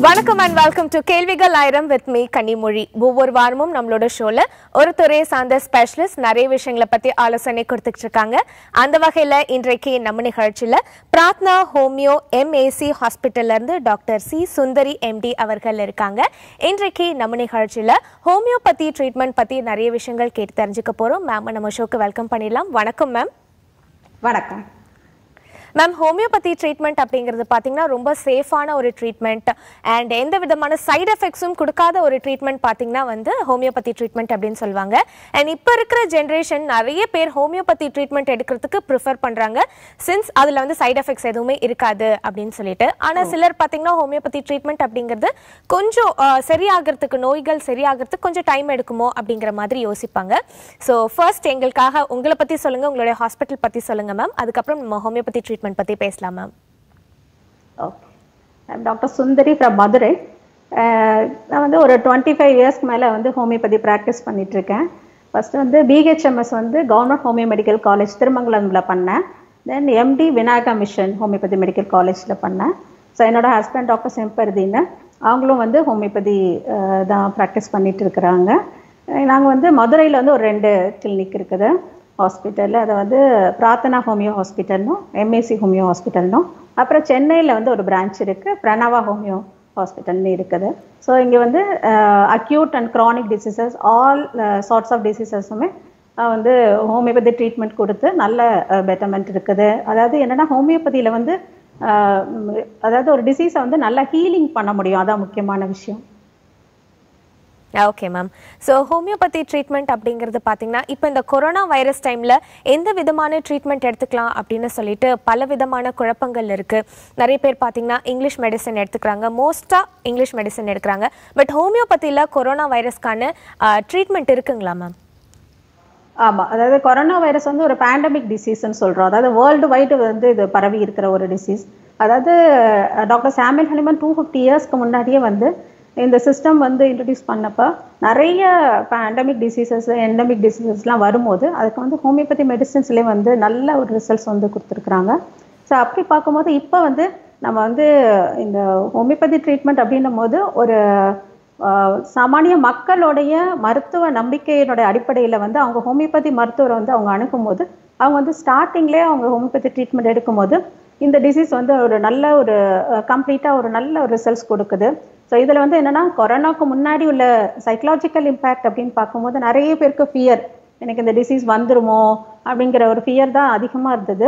வணக்கம் and welcome to கேள்விகள் ஆயிரம் வித் மீ கன்னிமொழி ஒவ்வொரு வாரமும் நம்மளோட ஷோல ஒரு துறையை சார்ந்த ஸ்பெஷலிஸ்ட் நிறைய விஷயங்களை பத்தி ஆலோசனை கொடுத்துட்டு இருக்காங்க அந்த வகையில இன்றைக்கு நம்ம நிகழ்ச்சியில பிரார்த்னா ஹோமியோ எம்ஏசி ஹாஸ்பிட்டல்ல இருந்து டாக்டர் சி சுந்தரி எம்டி அவர்கள் இருக்காங்க இன்றைக்கு நம்ம நிகழ்ச்சியில ஹோமியோபதி ட்ரீட்மெண்ட் பத்தி நிறைய விஷயங்கள் கேட்டு தெரிஞ்சுக்க போறோம் மேம் நம்ம ஷோக்கு வெல்கம் பண்ணிடலாம் வணக்கம் மேம் வணக்கம் மேம் ஹோமியோபதி ட்ரீட்மெண்ட் அப்படிங்கிறது பார்த்தீங்கன்னா ரொம்ப சேஃபான ஒரு ட்ரீட்மெண்ட் அண்ட் எந்த விதமான சைடு எஃபெக்ட்ஸும் கொடுக்காத ஒரு ட்ரீட்மெண்ட் பார்த்தீங்கன்னா வந்து ஹோமியோபதி ட்ரீட்மெண்ட் அப்படின்னு சொல்லுவாங்க அண்ட் இப்போ இருக்கிற ஜென்ரேஷன் நிறைய பேர் ஹோமியோபதி ட்ரீட்மெண்ட் எடுக்கிறதுக்கு ப்ரிஃபர் பண்ணுறாங்க சின்ஸ் அதில் வந்து சைடு எஃபெக்ட்ஸ் எதுவுமே இருக்காது அப்படின்னு சொல்லிட்டு ஆனால் சிலர் பார்த்தீங்கன்னா ஹோமியோபதி ட்ரீட்மெண்ட் அப்படிங்கிறது கொஞ்சம் அஹ், சரியாகிறதுக்கு நோய்கள் சரியாகிறதுக்கு கொஞ்சம் டைம் எடுக்குமோ அப்படிங்கிற மாதிரி யோசிப்பாங்க ஸோ ஃபர்ஸ்ட் எங்களுக்காக உங்களை பற்றி சொல்லுங்கள் உங்களுடைய ஹாஸ்பிட்டல் பற்றி சொல்லுங்கள் மேம் அதுக்கப்புறம் நம்ம ஹோமியோபதி ட்ரீட்மெண்ட் பற்றி பேசலாம் ma'am okay I'm doctor Sundari from Madurai அஹ், நான் வந்து ஒரு டுவெண்ட்டி ஃபைவ் இயர்ஸ்க்கு மேலே வந்து ஹோமியோபதி ப்ராக்டிஸ் பண்ணிட்டு இருக்கேன் ஃபர்ஸ்ட் வந்து பிஹெச்எம்எஸ் வந்து கவர்மெண்ட் ஹோமியோ மெடிக்கல் காலேஜ் திருமங்கலம்ல பண்ணேன் then MD Vinayaka mission homeopathy medical காலேஜில் பண்ணேன் ஸோ என்னோட ஹஸ்பண்ட் டாக்டர் செம்பருதின்னு அவங்களும் வந்து ஹோமியோபதி அஹ், தான் ப்ராக்டிஸ் பண்ணிட்டு இருக்கிறாங்க நாங்கள் வந்து மதுரையில் வந்து ஒரு ரெண்டு கிளினிக் இருக்குது ஹாஸ்பிட்டலில் அதை வந்து பிரார்த்தனா ஹோமியோ ஹாஸ்பிட்டல்னும் எம்ஏசி ஹோமியோ ஹாஸ்பிட்டல்னும் அப்புறம் சென்னையில் வந்து ஒரு பிரான்ச் இருக்குது பிரணவா ஹோமியோ ஹாஸ்பிட்டல்னு இருக்குது ஸோ இங்கே வந்து acute and chronic diseases all sorts of டிசீசஸுமே வந்து ஹோமியோபதி ட்ரீட்மெண்ட் கொடுத்து நல்ல பெட்டர்மெண்ட் இருக்குது அதாவது என்னென்னா ஹோமியோபதியில் வந்து அஹ், ம், அதாவது ஒரு டிசீஸை வந்து நல்லா ஹீலிங் பண்ண முடியும் அதான் முக்கியமான விஷயம் okay ma'am so homeopathy treatment அப்படிங்கிறது பார்த்தீங்கன்னா இப்போ இந்த கொரோனா வைரஸ் டைமில் எந்த விதமான ட்ரீட்மெண்ட் எடுத்துக்கலாம் அப்படின்னு சொல்லிட்டு பல விதமான குழப்பங்கள் இருக்குது நிறைய பேர் பார்த்தீங்கன்னா இங்கிலீஷ் மெடிசன் எடுத்துக்கிறாங்க மோஸ்ட்டாக இங்கிலீஷ் மெடிசன் எடுக்கிறாங்க பட் ஹோமியோபதியில் கொரோனா வைரஸ்க்கான ட்ரீட்மெண்ட் இருக்குங்களா மேம் ஆமாம் அதாவது கொரோனா வைரஸ் வந்து ஒரு பேண்டமிக் டிசீஸ்ன்னு சொல்கிறோம் அதாவது வேர்ல்டு வைடு வந்து இது பரவி இருக்கிற ஒரு டிசீஸ் அதாவது டாக்டர் சாமியல் ஹனிமன் டூ ஃபிஃப்டி இயர்ஸ்க்கு முன்னாடியே வந்து இந்த சிஸ்டம் வந்து இன்ட்ரடியூஸ் பண்ணப்போ நிறைய பேண்டமிக் டிசீசஸ் எண்டமிக் டிசீசஸ்லாம் வரும்போது அதுக்கு வந்து ஹோமியோபதி மெடிசின்ஸ்லேயே வந்து நல்ல ஒரு ரிசல்ட்ஸ் வந்து கொடுத்துருக்குறாங்க ஸோ அப்படி பார்க்கும்போது இப்போ வந்து நம்ம வந்து இந்த ஹோமியோபதி ட்ரீட்மெண்ட் அப்படின்னும் போது ஒரு ஆஹ் சாமானிய மக்களுடைய மருத்துவ நம்பிக்கையினுடைய அடிப்படையில் வந்து அவங்க ஹோமியோபதி மருத்துவரை வந்து அவங்க அணுகும்போது அவங்க வந்து ஸ்டார்டிங்லேயே அவங்க ஹோமியோபதி ட்ரீட்மெண்ட் எடுக்கும்போது இந்த டிசீஸ் வந்து ஒரு நல்ல ஒரு கம்ப்ளீட்டாக ஒரு நல்ல ஒரு ரிசல்ட்ஸ் கொடுக்குது ஸோ இதில் வந்து என்னென்னா கொரோனாக்கு முன்னாடி உள்ள சைக்கலாஜிக்கல் இம்பேக்ட் அப்படின்னு பார்க்கும்போது நிறைய பேருக்கு ஃபியர் எனக்கு இந்த டிசீஸ் வந்துருமோ அப்படிங்கிற ஒரு ஃபியர் தான் அதிகமாக இருந்தது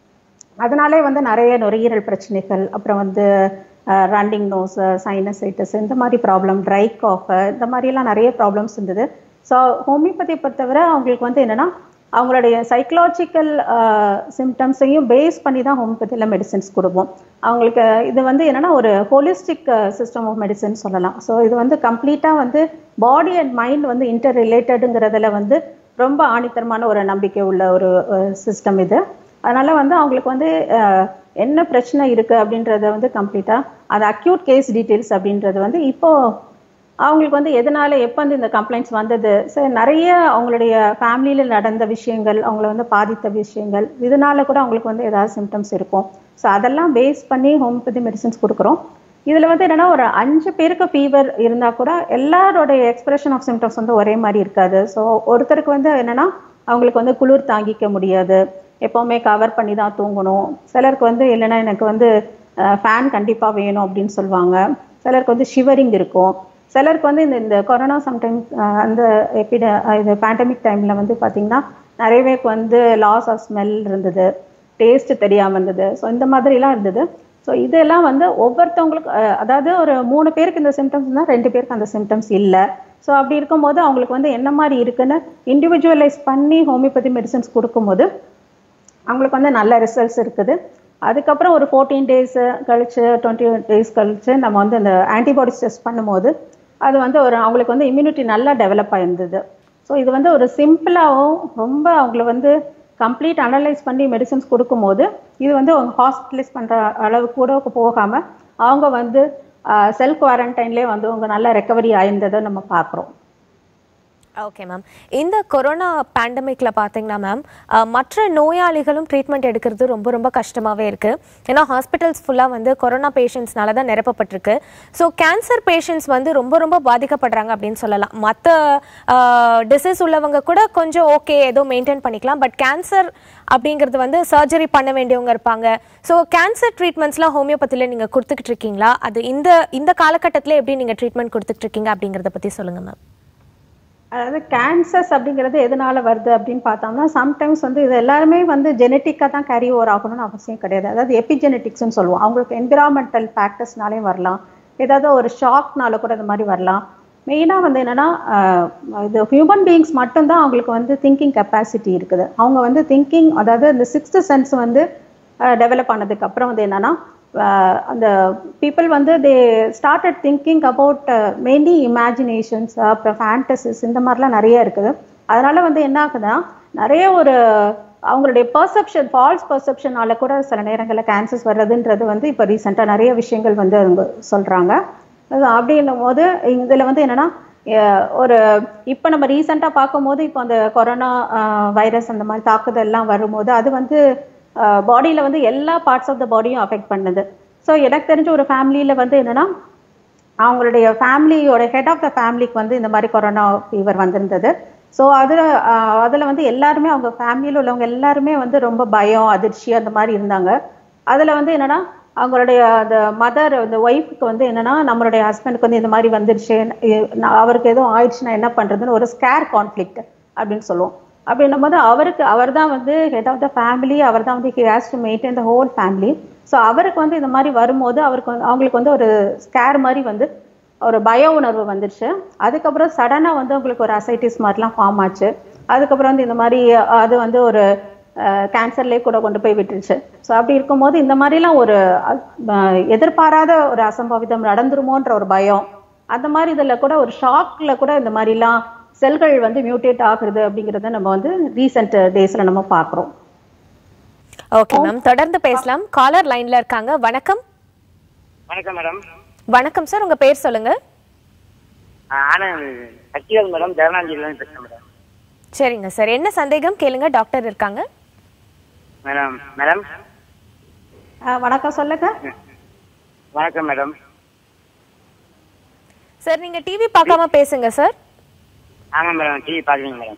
அதனாலே வந்து நிறைய நுரையீரல் பிரச்சனைகள் அப்புறம் வந்து ரன்னிங் நோஸ் சைனசைட்டிஸ் இந்த மாதிரி ப்ராப்ளம் ட்ரை காஃப் இந்த மாதிரியெல்லாம் நிறைய ப்ராப்ளம்ஸ் இருந்தது ஸோ ஹோமியோபதியை பொறுத்தவரை அவங்களுக்கு வந்து என்னென்னா அவங்களுடைய சைக்கலாஜிக்கல் சிம்டம்ஸையும் பேஸ் பண்ணி தான் ஹோமியோபதியில் மெடிசின்ஸ் கொடுப்போம் அவங்களுக்கு இது வந்து என்னென்னா ஒரு ஹோலிஸ்டிக் சிஸ்டம் ஆஃப் மெடிசன் சொல்லலாம் ஸோ இது வந்து கம்ப்ளீட்டாக வந்து பாடி அண்ட் மைண்ட் வந்து இன்டர் ரிலேட்டடுங்கிறதுல வந்து ரொம்ப ஆணித்தரமான ஒரு நம்பிக்கை உள்ள ஒரு சிஸ்டம் இது அதனால வந்து அவங்களுக்கு வந்து அஹ், என்ன பிரச்சனை இருக்கு அப்படின்றத வந்து கம்ப்ளீட்டா அது அக்யூட் கேஸ் டீட்டெயில்ஸ் அப்படின்றது வந்து இப்போ அவங்களுக்கு வந்து எதனால எப்போ வந்து இந்த கம்ப்ளைண்ட்ஸ் வந்தது சரி நிறைய அவங்களுடைய ஃபேமிலியில் நடந்த விஷயங்கள் அவங்கள வந்து பாதித்த விஷயங்கள் இதனால கூட அவங்களுக்கு வந்து ஏதாவது சிம்டம்ஸ் இருக்கும் ஸோ அதெல்லாம் பேஸ் பண்ணி ஹோமியோபதி மெடிசின்ஸ் கொடுக்குறோம் இதில் வந்து என்னன்னா ஒரு அஞ்சு பேருக்கு ஃபீவர் இருந்தால் கூட எல்லாரோடைய எக்ஸ்பிரஷன் ஆஃப் சிம்டம்ஸ் வந்து ஒரே மாதிரி இருக்காது ஸோ ஒருத்தருக்கு வந்து என்னன்னா அவங்களுக்கு வந்து குளிர் தாங்கிக்க முடியாது எப்போவுமே கவர் பண்ணி தான் தூங்கணும் சிலருக்கு வந்து இல்லைன்னா எனக்கு வந்து ஃபேன் கண்டிப்பாக வேணும் அப்படின்னு சொல்லுவாங்க சிலருக்கு வந்து ஷிவரிங் இருக்கும் சிலருக்கு வந்து இந்த இந்த கொரோனா சம்டைம்ஸ் அந்த எபிட இது பேண்டமிக் டைமில் வந்து பார்த்திங்கன்னா நிறைய பேருக்கு வந்து லாஸ் ஆஃப் ஸ்மெல் இருந்தது டேஸ்ட் தெரியாமல் இருந்தது ஸோ இந்த மாதிரிலாம் இருந்தது ஸோ இதெல்லாம் வந்து ஒவ்வொருத்தவங்களுக்கு அஹ், அதாவது ஒரு மூணு பேருக்கு இந்த சிம்டம்ஸ் இருந்தால் ரெண்டு பேருக்கு அந்த சிம்டம்ஸ் இல்லை ஸோ அப்படி இருக்கும்போது அவங்களுக்கு வந்து என்ன மாதிரி இருக்குன்னு இண்டிவிஜுவலைஸ் பண்ணி ஹோமியோபதி மெடிசன்ஸ் கொடுக்கும்போது அவங்களுக்கு வந்து நல்ல ரிசல்ட்ஸ் இருக்குது அதுக்கப்புறம் ஒரு ஃபோர்டீன் டேஸ் கழிச்சு டுவெண்ட்டி டேஸ் கழிச்சு நம்ம வந்து அந்த ஆன்டிபாடிஸ் டெஸ்ட் பண்ணும்போது அது வந்து ஒரு அவங்களுக்கு வந்து இம்யூனிட்டி நல்லா டெவலப் ஆயிருந்தது ஸோ இது வந்து ஒரு சிம்பிளாகவும் ரொம்ப அவங்கள வந்து கம்ப்ளீட் அனலைஸ் பண்ணி மெடிசன்ஸ் கொடுக்கும்போது இது வந்து அவங்க ஹாஸ்பிட்டலைஸ் பண்ணுற அளவு கூட போகாமல் அவங்க வந்து செல்ஃப் குவாரண்டைன்லேயே வந்து அவங்க நல்லா ரெக்கவரி ஆயிருந்ததை நம்ம பார்க்குறோம் ஓகே மேம் இந்த கொரோனா பேண்டமிக்ல பார்த்தீங்கன்னா மேம் மற்ற நோயாளிகளும் ட்ரீட்மெண்ட் எடுக்கிறது ரொம்ப ரொம்ப கஷ்டமாகவே இருக்கு ஏன்னா ஹாஸ்பிட்டல்ஸ் ஃபுல்லாக வந்து கொரோனா பேஷண்ட்ஸ்னால தான் நிரப்பப்பட்டிருக்கு ஸோ கேன்சர் பேஷண்ட்ஸ் வந்து ரொம்ப ரொம்ப பாதிக்கப்படுறாங்க அப்படின்னு சொல்லலாம் மற்ற டிசீஸ் உள்ளவங்க கூட கொஞ்சம் ஓகே ஏதோ மெயின்டைன் பண்ணிக்கலாம் பட் கேன்சர் அப்படிங்கிறது வந்து சர்ஜரி பண்ண வேண்டியவங்க இருப்பாங்க ஸோ கேன்சர் ட்ரீட்மெண்ட்ஸ்லாம் ஹோமியோபதியில் நீங்கள் கொடுத்துக்கிட்டு இருக்கீங்களா அது இந்த இந்த காலகட்டத்தில் எப்படி நீங்கள் ட்ரீட்மெண்ட் கொடுத்துட்டு இருக்கீங்க அப்படிங்கிறத பற்றி சொல்லுங்கள் மேம் அதாவது கேன்சர்ஸ் அப்படிங்கிறது எதனால வருது அப்படின்னு பார்த்தோம்னா சம்டைம்ஸ் வந்து இது எல்லாருமே வந்து ஜெனட்டிக்காக தான் கேரி ஓவர் ஆகணும்னு அவசியம் கிடையாது அதாவது எபிஜெனட்டிக்ஸ்னு சொல்லுவோம் அவங்களுக்கு என்விரான்மெண்டல் ஃபேக்டர்ஸ்னாலையும் வரலாம் ஏதாவது ஒரு ஷாக்னால கூட இந்த மாதிரி வரலாம் மெயினாக வந்து என்னன்னா ஆஹ், இது ஹியூமன் பீயிங்ஸ் மட்டும்தான் அவங்களுக்கு வந்து திங்கிங் கெப்பாசிட்டி இருக்குது அவங்க வந்து திங்கிங் அதாவது இந்த சிக்ஸ்த் சென்ஸ் வந்து டெவலப் ஆனதுக்கு அப்புறம் வந்து என்னன்னா ஆஹ், அந்த பீப்புள் வந்து they started thinking about mainly imaginations அப்புறம் ஃபேண்டசிஸ் இந்த மாதிரிலாம் நிறைய இருக்குது அதனால வந்து என்ன ஆகுதுன்னா நிறைய ஒரு அவங்களுடைய பர்செப்ஷன் ஃபால்ஸ் பர்செப்ஷனால கூட சில நேரங்களில் கேன்சர்ஸ் வர்றதுன்றது வந்து இப்போ ரீசெண்டாக நிறைய விஷயங்கள் வந்து அவங்க சொல்கிறாங்க அது அப்படின்னும் போது இதில் வந்து என்னன்னா அஹ் ஒரு இப்போ நம்ம ரீசெண்டாக பார்க்கும்போது இப்போ அந்த கொரோனா வைரஸ் அந்த மாதிரி தாக்குதல்லாம் வரும்போது அது வந்து பாடியில் வந்து எல்லா பார்ட்ஸ் ஆஃப் த பாடியும் அஃபெக்ட் பண்ணுது ஸோ எனக்கு தெரிஞ்ச ஒரு ஃபேமிலியில் வந்து என்னன்னா அவங்களுடைய ஃபேமிலியோட ஹெட் ஆஃப் த ஃபேமிலிக்கு வந்து இந்த மாதிரி கொரோனா ஃபீவர் வந்திருந்தது ஸோ அதில் அதில் வந்து எல்லாருமே அவங்க ஃபேமிலியில் உள்ளவங்க எல்லாருமே வந்து ரொம்ப பயம் அதிர்ச்சி அந்த மாதிரி இருந்தாங்க அதில் வந்து என்னன்னா அவங்களுடைய அந்த மதர் அந்த ஒய்ஃபுக்கு வந்து என்னன்னா நம்மளுடைய ஹஸ்பண்டுக்கு வந்து இந்த மாதிரி வந்துருச்சு இ- நான் அவருக்கு எதுவும் ஆயிடுச்சுன்னா என்ன பண்ணுறதுன்னு ஒரு ஸ்கேர் கான்ஃப்ளிக்ட் அப்படின்னு சொல்லுவோம் அப்படின்னும் போது அவருக்கு அவர் தான் வந்து ஹெட் ஆஃப் த ஃபேமிலி அவர் தான் வந்து he has to maintain the whole family so அவருக்கு வந்து இந்த மாதிரி வரும்போது அவருக்கு வந்து அவங்களுக்கு வந்து ஒரு ஸ்கேர் மாதிரி வந்து ஒரு பய உணர்வு வந்துருச்சு அதுக்கப்புறம் சடனாக வந்து உங்களுக்கு ஒரு அசைட்டிஸ் மாதிரிலாம் ஃபார்ம் ஆச்சு அதுக்கப்புறம் வந்து இந்த மாதிரி அஹ், அது வந்து ஒரு கேன்சர்லேயே கூட கொண்டு போய் விட்டுருச்சு ஸோ அப்படி இருக்கும்போது இந்த மாதிரிலாம் ஒரு அஹ், எதிர்பாராத ஒரு அசம்பாவிதம் நடந்துருமோன்ற ஒரு பயம் அந்த மாதிரி இதில் கூட ஒரு ஷாக்ல கூட இந்த மாதிரிலாம் செல்கள் வந்து மியூட்டேட் ஆகுறது அப்படிங்கிறத நம்ம வந்து ரீசெண்ட் டேஸ்ல நம்ம பார்க்குறோம் ஓகே மேம் தொடர்ந்து பேசலாம் காலர் லைன்ல இருக்காங்க வணக்கம் வணக்கம் மேடம் வணக்கம் சார் உங்க பேர் சொல்லுங்க ஆனந்த் சக்திவேல் மேடம் ஜெகநாஞ்சிலேருந்து பேசுகிறேன் மேடம் சரிங்க சார் என்ன சந்தேகம் கேளுங்க டாக்டர் இருக்காங்க மேடம் மேடம் அஹ், வணக்கம் சொல்லுங்க வணக்கம் மேடம் சார் நீங்க டிவி பார்க்காம பேசுங்க சார் ஆமாம் மேடம் டிவி பார்க்குறீங்க மேடம்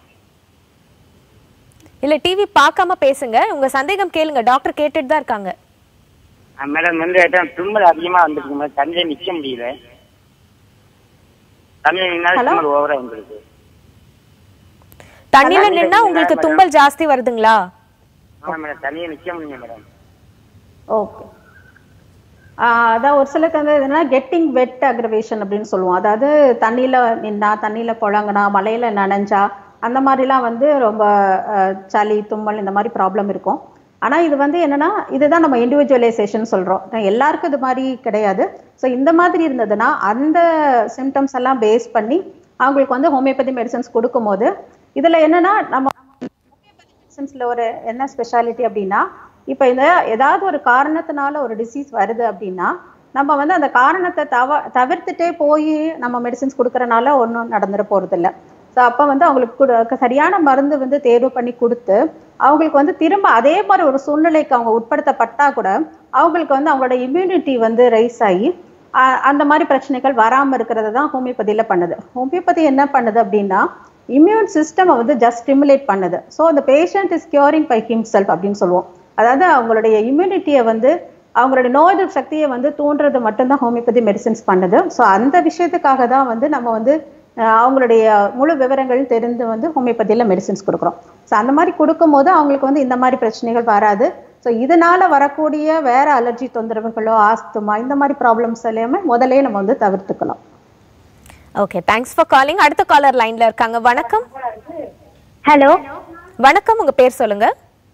இல்ல டிவி பார்க்காம பேசுங்க உங்க சந்தேகம் கேளுங்க டாக்டர் கேட்டுட்டு தான் இருக்காங்க ஆ, மேடம் வந்து அதான் தும்மல் அதிகமாக வந்துருக்கு மேடம் தண்ணியில் நிற்க முடியல தண்ணியில் நின்னாலும் Hello? தும்மல் ஓவராக வந்துருக்கு தண்ணியில அதான் நின்னா நீங்க உங்களுக்கு மேடம். தும்பல் ஜாஸ்தி வருதுங்களா ஆமாம் மேடம் தண்ணியை நிற்க முடியல மேடம் ஓகே அதான் ஒரு சிலருக்கு வந்து என்னன்னா கெட்டிங் வெட் அக்ரவேஷன் அப்படின்னு சொல்லுவோம் அதாவது தண்ணியில நின்னா தண்ணியில புழங்கினா மழையில நனைஞ்சா அந்த மாதிரிலாம் வந்து ரொம்ப அஹ், சளி தும்மல் இந்த மாதிரி ப்ராப்ளம் இருக்கும் ஆனா இது வந்து என்னன்னா இதுதான் நம்ம இண்டிவிஜுவலைசேஷன் சொல்றோம் நான் எல்லாருக்கும் இது மாதிரி கிடையாது ஸோ இந்த மாதிரி இருந்ததுன்னா அந்த சிம்டம்ஸ் எல்லாம் பேஸ் பண்ணி அவங்களுக்கு வந்து ஹோமியோபதி மெடிசன்ஸ் கொடுக்கும்போது இதுல என்னன்னா நம்ம மெடிசன்ஸ்ல ஒரு என்ன ஸ்பெஷாலிட்டி அப்படின்னா இப்போ இந்த ஏதாவது ஒரு காரணத்தினால ஒரு டிசீஸ் வருது அப்படின்னா நம்ம வந்து அந்த காரணத்தை தவ தவிர்த்துட்டே போய் நம்ம மெடிசின்ஸ் கொடுக்கறனால ஒன்றும் நடந்துட போறதில்ல ஸோ அப்போ வந்து அவங்களுக்கு குடு- சரியான மருந்து வந்து தேர்வு பண்ணி கொடுத்து அவங்களுக்கு வந்து திரும்ப அதே மாதிரி ஒரு சூழ்நிலைக்கு அவங்க உட்படுத்தப்பட்டா கூட அவங்களுக்கு வந்து அவங்களோட இம்யூனிட்டி வந்து ரைஸ் ஆகி ஆஹ் அந்த மாதிரி பிரச்சனைகள் வராம இருக்கிறது தான் ஹோமியோபதியில பண்ணுது ஹோமியோபதி என்ன பண்ணுது அப்படின்னா இம்யூன் சிஸ்டம் வந்து ஜஸ்ட் ஸ்டிமுலேட் பண்ணுது ஸோ அந்த patient is curing by himself அப்படின்னு சொல்லுவோம் அதாவது அவங்களுடைய இம்யூனிட்டியை வந்து அவங்களுடைய நோய் எதிர்ப்பு சக்தியை வந்து தூண்டுறது மட்டும்தான் ஹோமியோபதி மெடிசின்ஸ் பண்ணுது ஸோ அந்த விஷயத்துக்காக தான் வந்து நம்ம வந்து அஹ், அவங்களுடைய முழு விவரங்கள் தெரிந்து வந்து ஹோமியோபதியில் மெடிசின்ஸ் கொடுக்குறோம் ஸோ அந்த மாதிரி கொடுக்கும்போது அவங்களுக்கு வந்து இந்த மாதிரி பிரச்சனைகள் வராது ஸோ இதனால வரக்கூடிய வேற அலர்ஜி தொந்தரவுகளோ ஆஸ்துமா இந்த மாதிரி ப்ராப்ளம்ஸ் எல்லாமே முதல்லயே நம்ம வந்து தவிர்த்துக்கலாம் ஓகே தேங்க்ஸ் ஃபார் காலிங் அடுத்த காலர் லைன்ல இருக்காங்க வணக்கம் ஹலோ வணக்கம் உங்க பேர் சொல்லுங்க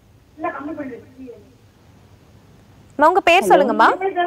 அம்மா, உங்க பேர் சொல்லுங்கம்மா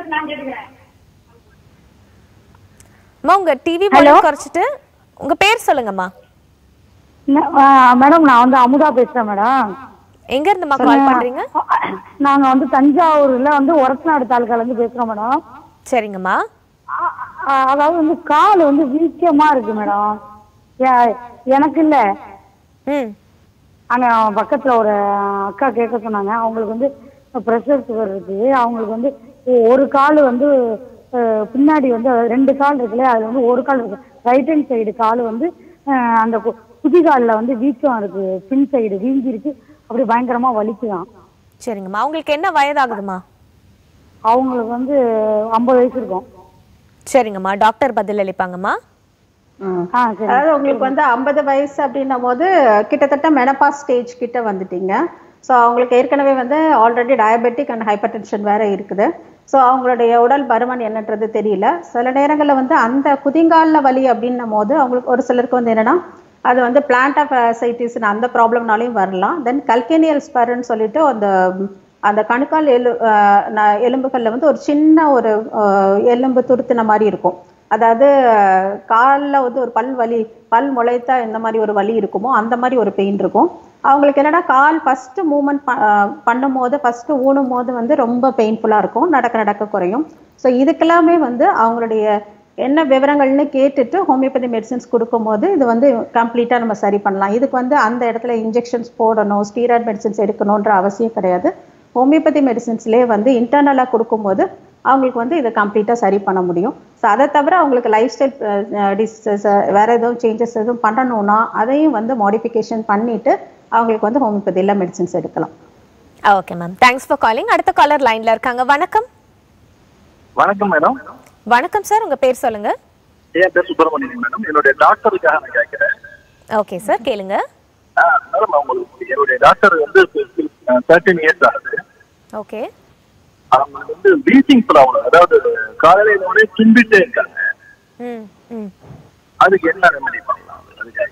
அம்மா உங்க டிவி வால்யூம் குறைச்சிட்டு உங்க பேர் சொல்லுங்கம்மா மேடம் நான் வந்து அமுதா பேசுறேன் மேடம் எங்க இருந்துமா கால் பண்றீங்க நாங்க வந்து தஞ்சாவூர்ல வந்து ஒரத்தநாடு தாலுக்கால இருந்து பேசுறோம் மேடம் சரிங்கம்மா அ- அ- அதாவது வந்து கால் வந்து வீக்கமா இருக்கு மேடம் ஏ- எனக்கு இல்ல ம் அங்க பக்கத்துல ஒரு அக்கா கேட்க சொன்னாங்க அவங்களுக்கு வந்து ப்ரெஷர் சுகர் இருக்கு அவங்களுக்கு வந்து ஒ- ஒரு கால் வந்து அஹ், பின்னாடி வந்து அதாவது ரெண்டு கால் இருக்குல்ல அதுல வந்து ஒரு கால் இருக்கு ரைட் ஹேண்ட் சைடு கால் வந்து அஹ், அந்த கு- குதிகாலில் வந்து வீக்கம் இருக்கு பின் சைடு வீங்கி இருக்கு அப்படி பயங்கரமா வலிக்குதான் சரிங்கம்மா அவங்களுக்கு என்ன வயதாகுதுமா அவங்களுக்கு வந்து ஐம்பது வயசு இருக்கும் சரிங்கம்மா டாக்டர் பதில் அளிப்பாங்கம்மா ம். ஆ சரி அதாவது உங்களுக்கு வந்து ஐம்பது வயசு அப்படின்னும் போது கிட்டத்தட்ட மெனபாஸ் ஸ்டேஜ் கிட்ட வந்துட்டீங்க ஸோ அவங்களுக்கு ஏற்கனவே வந்து already diabetic and hypertension வேற இருக்குது ஸோ அவங்களுடைய உடல் பருமன் என்னன்றது தெரியல சில நேரங்களில் வந்து அந்த குதிங்காலில் வலி அப்படின்னும் போது அவங்களுக்கு ஒரு சிலருக்கு வந்து என்னன்னா அது வந்து பிளான்ட் ஆஃப் சைட்டிஸ் அந்த ப்ராப்ளம்னாலையும் வரலாம் தென் கல்கேனியல் ஸ்பர்ன்னு சொல்லிட்டு அந்த அந்த கணுக்கால் எலு அஹ் ந- எலும்புகள்ல வந்து ஒரு சின்ன ஒரு அஹ், எலும்பு துருத்தின மாதிரி இருக்கும் அதாவது காலில் வந்து ஒரு பல் வலி பல் முளைத்தா இந்த மாதிரி ஒரு வலி இருக்குமோ அந்த மாதிரி ஒரு பெயின் இருக்கும் அவங்களுக்கு என்னன்னா கால் ஃபர்ஸ்ட் மூமெண்ட் பண்ணும் போது ஃபர்ஸ்ட் ஊனும் போது வந்து ரொம்ப பெயின்ஃபுல்லாக இருக்கும் நடக்க நடக்க குறையும் ஸோ இதுக்கெல்லாமே வந்து அவங்களுடைய என்ன விவரங்கள்னு கேட்டுட்டு ஹோமியோபதி மெடிசின்ஸ் கொடுக்கும்போது இது வந்து கம்ப்ளீட்டாக நம்ம சரி பண்ணலாம் இதுக்கு வந்து அந்த இடத்துல இன்ஜெக்ஷன்ஸ் போடணும் ஸ்டீராய்டு மெடிசின்ஸ் எடுக்கணுன்ற அவசியம் கிடையாது ஹோமியோபதி மெடிசின்ஸ்லேயே வந்து இன்டர்னலாக கொடுக்கும்போது அவங்களுக்கு வந்து இதை கம்ப்ளீட்டாக சரி பண்ண முடியும் ஸோ அதை தவிர அவங்களுக்கு லைஃப் ஸ்டைல் டிசீசஸ் வேற எதுவும் சேஞ்சஸ் எதுவும் பண்ணணும்னா அதையும் வந்து மாடிஃபிகேஷன் பண்ணிட்டு அவங்களுக்கு வந்து ஹோமியோபதியில் மெடிசின்ஸ் எடுக்கலாம் okay ma'am thanks for calling அடுத்த காலர் லைன்ல இருக்காங்க வணக்கம் வணக்கம் மேடம் வணக்கம் சார் உங்க பேர் சொல்லுங்க என் பேர் சுப்பிரமணியன் மேடம் என்னுடைய டாக்டருக்காக நான் கேட்கிறேன் ஓகே சார் கேளுங்க ஆ, மேடம் அவங்களுக்கு என்னுடைய டாக்டர் வந்து தேர்ட்டின் இயர்ஸ் ஆகுது ஓகே அவங்களுக்கு வந்து வீசிங் ப்ராப்ளம் அதாவது காலையில உடனே தும்பிட்டே இருக்காங்க ம் ம் அதுக்கு என்ன ரெமெடி பண்ணலாம் அதுக்காக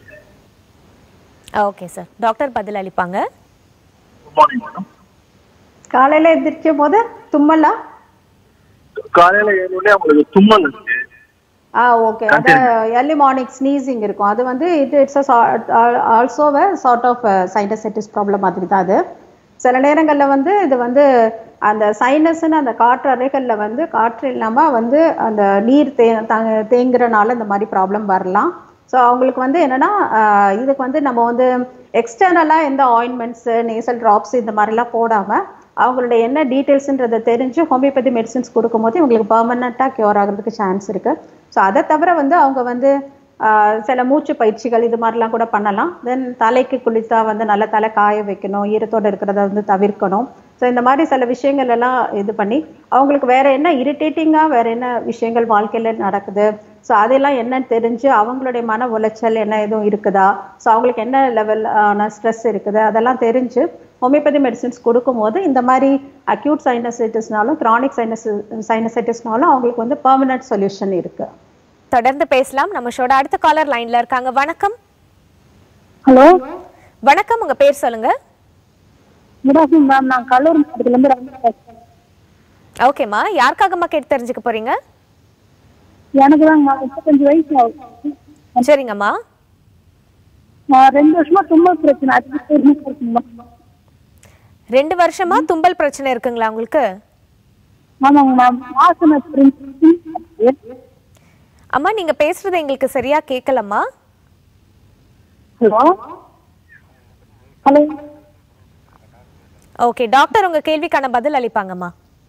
ஓகே சார் டாக்டர் பதில் அளிப்பாங்க குட் மார்னிங் மேடம் காலையில் எந்திரிக்கும் போது தும்மலா காலையில எழுந்தோடனே அவங்களுக்கு தும்மல் இருக்கு ஆ ஓகே அது early மார்னிங் ஸ்னீசிங் இருக்கும் அது வந்து it it's also a sort of sinusitis problem மாதிரி தான் அது சில நேரங்களில் வந்து இது வந்து அந்த சைனஸ்ன்னு அந்த காற்று அறைகளில் வந்து காற்று இல்லாமல் வந்து அந்த நீர் தே தங்க- தேங்குறனால இந்த மாதிரி ப்ராப்ளம் வரலாம் ஸோ அவங்களுக்கு வந்து என்னன்னா ஆஹ் இதுக்கு வந்து நம்ம வந்து எக்ஸ்டர்னலாக எந்த ஆயின்மெண்ட்ஸு நேசல் ட்ராப்ஸ் இந்த மாதிரிலாம் போடாமல் அவங்களுடைய என்ன டீட்டெயில்ஸுன்றதை தெரிஞ்சு ஹோமியோபதி மெடிசின்ஸ் கொடுக்கும்போது இவங்களுக்கு பர்மனண்ட்டாக க்யூர் ஆகிறதுக்கு சான்ஸ் இருக்குது ஸோ அதை தவிர வந்து அவங்க வந்து ஆஹ் சில மூச்சு பயிற்சிகள் இது மாதிரிலாம் கூட பண்ணலாம் தென் தலைக்கு குளித்தா வந்து நல்லா தலை காய வைக்கணும் ஈரத்தோடு இருக்கிறத வந்து தவிர்க்கணும் ஸோ இந்த மாதிரி சில விஷயங்கள் எல்லாம் இது பண்ணி அவங்களுக்கு வேற என்ன இரிட்டேட்டிங்காக வேற என்ன விஷயங்கள் வாழ்க்கையில் நடக்குது ஸோ அதெல்லாம் என்னன்னு தெரிஞ்சு அவங்களுடைய மன உளைச்சல் என்ன எதுவும் இருக்குதா ஸோ அவங்களுக்கு என்ன லெவல் ஆன ஸ்ட்ரெஸ் இருக்குது அதெல்லாம் தெரிஞ்சு ஹோமியோபதி மெடிசின்ஸ் கொடுக்கும்போது இந்த மாதிரி அக்யூட் சைனசைட்டிஸ்னாலும் கிரானிக் சைனஸ் சைனசைட்டிஸ்னாலும் அவங்களுக்கு வந்து பெர்மனன்ட் சொல்யூஷன் இருக்கு தொடர்ந்து பேசலாம் நம்ம ஷோட அடுத்த காலர் லைன்ல இருக்காங்க வணக்கம் ஹலோ வணக்கம் உங்க பேர் சொல்லுங்க குட் ஆஃப்டர்நூன் மேம் நான் கல்லூரி மாவட்டத்துல இருந்து ரம்யா பேசுறேன் ஓகேம்மா யாருக்காகம்மா கேட்டு தெரிஞ்சுக்க போறீங்க எனக்கு தான் முப்பத்தஞ்சு வயசு ஆகுது சரிங்கம்மா நான் ரெண்டு வருஷமா தும்மல் பிரச்சனை அதுக்கு இருக்குங்களா ரெண்டு வருஷமா தும்பல் பிரச்சனை இருக்குங்களா உங்களுக்கு ஆமாங்க மேம் வாசனை பிரிஞ்சு அம்மா நீங்க பேசுறது எங்களுக்கு சரியா கேட்கலம்மா ஹலோ ஹலோ ஓகே டாக்டர் உங்க கேள்விக்கான பதில் அளிப்பாங்கம்மா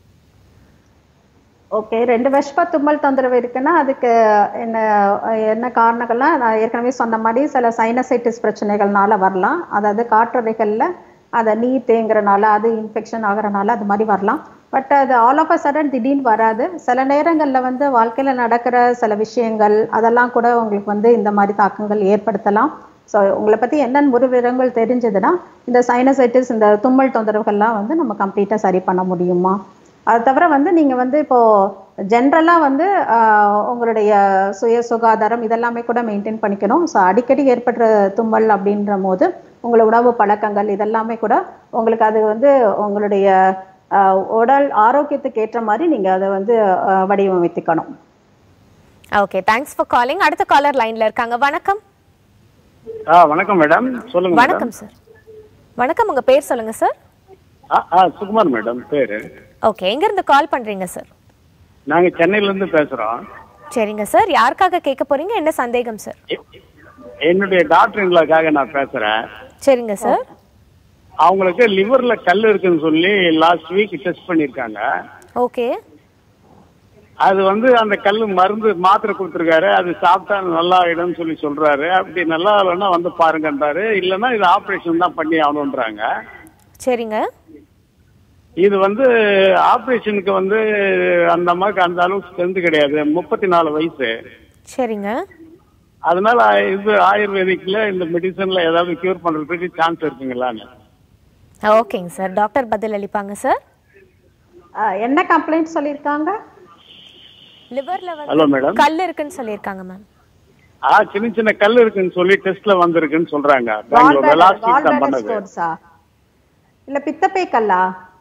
ஓகே ரெண்டு வருஷமா தும்மல் தொந்தரவு இருக்குன்னா அதுக்கு என்ன என்ன காரணங்கள்லாம் நான் ஏற்கனவே சொன்ன மாதிரி சில சைனசைட்டிஸ் பிரச்சனைகள்னால வரலாம் அதாவது காற்றறைகளில் அதை நீர் தேங்குறனால அது இன்ஃபெக்ஷன் ஆகுறனால அது மாதிரி வரலாம் பட் அது ஆல் ஆஃப் அ சடன் திடீர்னு வராது சில நேரங்களில் வந்து வாழ்க்கையில் நடக்கிற சில விஷயங்கள் அதெல்லாம் கூட உங்களுக்கு வந்து இந்த மாதிரி தாக்கங்கள் ஏற்படுத்தலாம் ஸோ உங்களை பற்றி என்னென்ன ஒரு விவரங்கள் தெரிஞ்சதுன்னா இந்த சைனசைட்டிஸ் இந்த தும்மல் தொந்தரவுகள்லாம் வந்து நம்ம கம்ப்ளீட்டாக சரி பண்ண முடியுமா அது தவிர வந்து நீங்கள் வந்து இப்போ ஜென்ரலாக வந்து ஆஹ், உங்களுடைய சுய சுகாதாரம் இதெல்லாமே கூட மெயின்டைன் பண்ணிக்கணும் ஸோ அடிக்கடி ஏற்படுற தும்மல் அப்படின்ற போது உங்களோட உணவு பழக்கங்கள் இதெல்லாமே கூட உங்களுக்கு அது வந்து உங்களுடைய ஆஹ், உடல் ஆரோக்கியத்துக்கு ஏற்ற மாதிரி நீங்கள் அதை வந்து ஆஹ், வடிவமைத்துக்கணும் ஓகே தேங்க்ஸ் ஃபார் காலிங் அடுத்த காலர் லைன்ல இருக்காங்க வணக்கம் ஆ வணக்கம் மேடம் சொல்லுங்க மேடம் வணக்கம் சார் வணக்கம் உங்க பேர் சொல்லுங்க சார் ஆ ஆ சுகுமார் மேடம் பேரு ஓகே எங்க இருந்து கால் பண்றீங்க சார் நாங்க சென்னையில இருந்து பேசுறோம் சரிங்க சார் யாருக்காக கேட்க போறீங்க என்ன சந்தேகம் சார் எ- என்னுடைய டாக்டருங்களுக்காக நான் பேசுறேன் சரிங்க சார் அவங்களுக்கு லிவர்ல கல் இருக்குன்னு சொல்லி லாஸ்ட் வீக் டெஸ்ட் பண்ணிருக்காங்க ஓகே அது வந்து அந்த கல் மருந்து மாத்திரை கொடுத்துருக்காரு அது சாப்பிட்டா நல்லா ஆயிடும்னு சொல்லி சொல்றாரு அப்படி நல்லா இல்லைன்னா வந்து பாருங்கன்றாரு இல்லைன்னா இது ஆபரேஷன் தான் பண்ணி ஆகணுன்றாங்க சரிங்க இது வந்து ஆபரேஷனுக்கு வந்து அந்த அம்மாவுக்கு அந்த அளவுக்கு ஸ்ட்ரென்த் கிடையாது முப்பத்தி நாலு வயசு சரிங்க அதனால இது ஆயுர்வேதிக்ல இந்த மெடிசன்ல ஏதாவது கியூர் பண்றதுக்கு சான்ஸ் இருக்குங்களான்னு ஓகேங்க சார் டாக்டர் பதில் அளிப்பாங்க சார் ஆ, என்ன கம்ப்ளைண்ட் சொல்லியிருக்காங்க லிவர்ல ஹலோ வந்து மேடம் கல் இருக்குன்னு சொல்லியிருக்காங்க மேம் ஆ சின்ன சின்ன கல் இருக்குன்னு சொல்லி டெஸ்ட்ல வந்திருக்குன்னு சொல்றாங்க கால் பெங்களூர்ல லாஸ்ட் வீக் தான் பேடர் பண்ணது ஸ்டோன்ஸா இல்ல பித்தப்பை கல்லா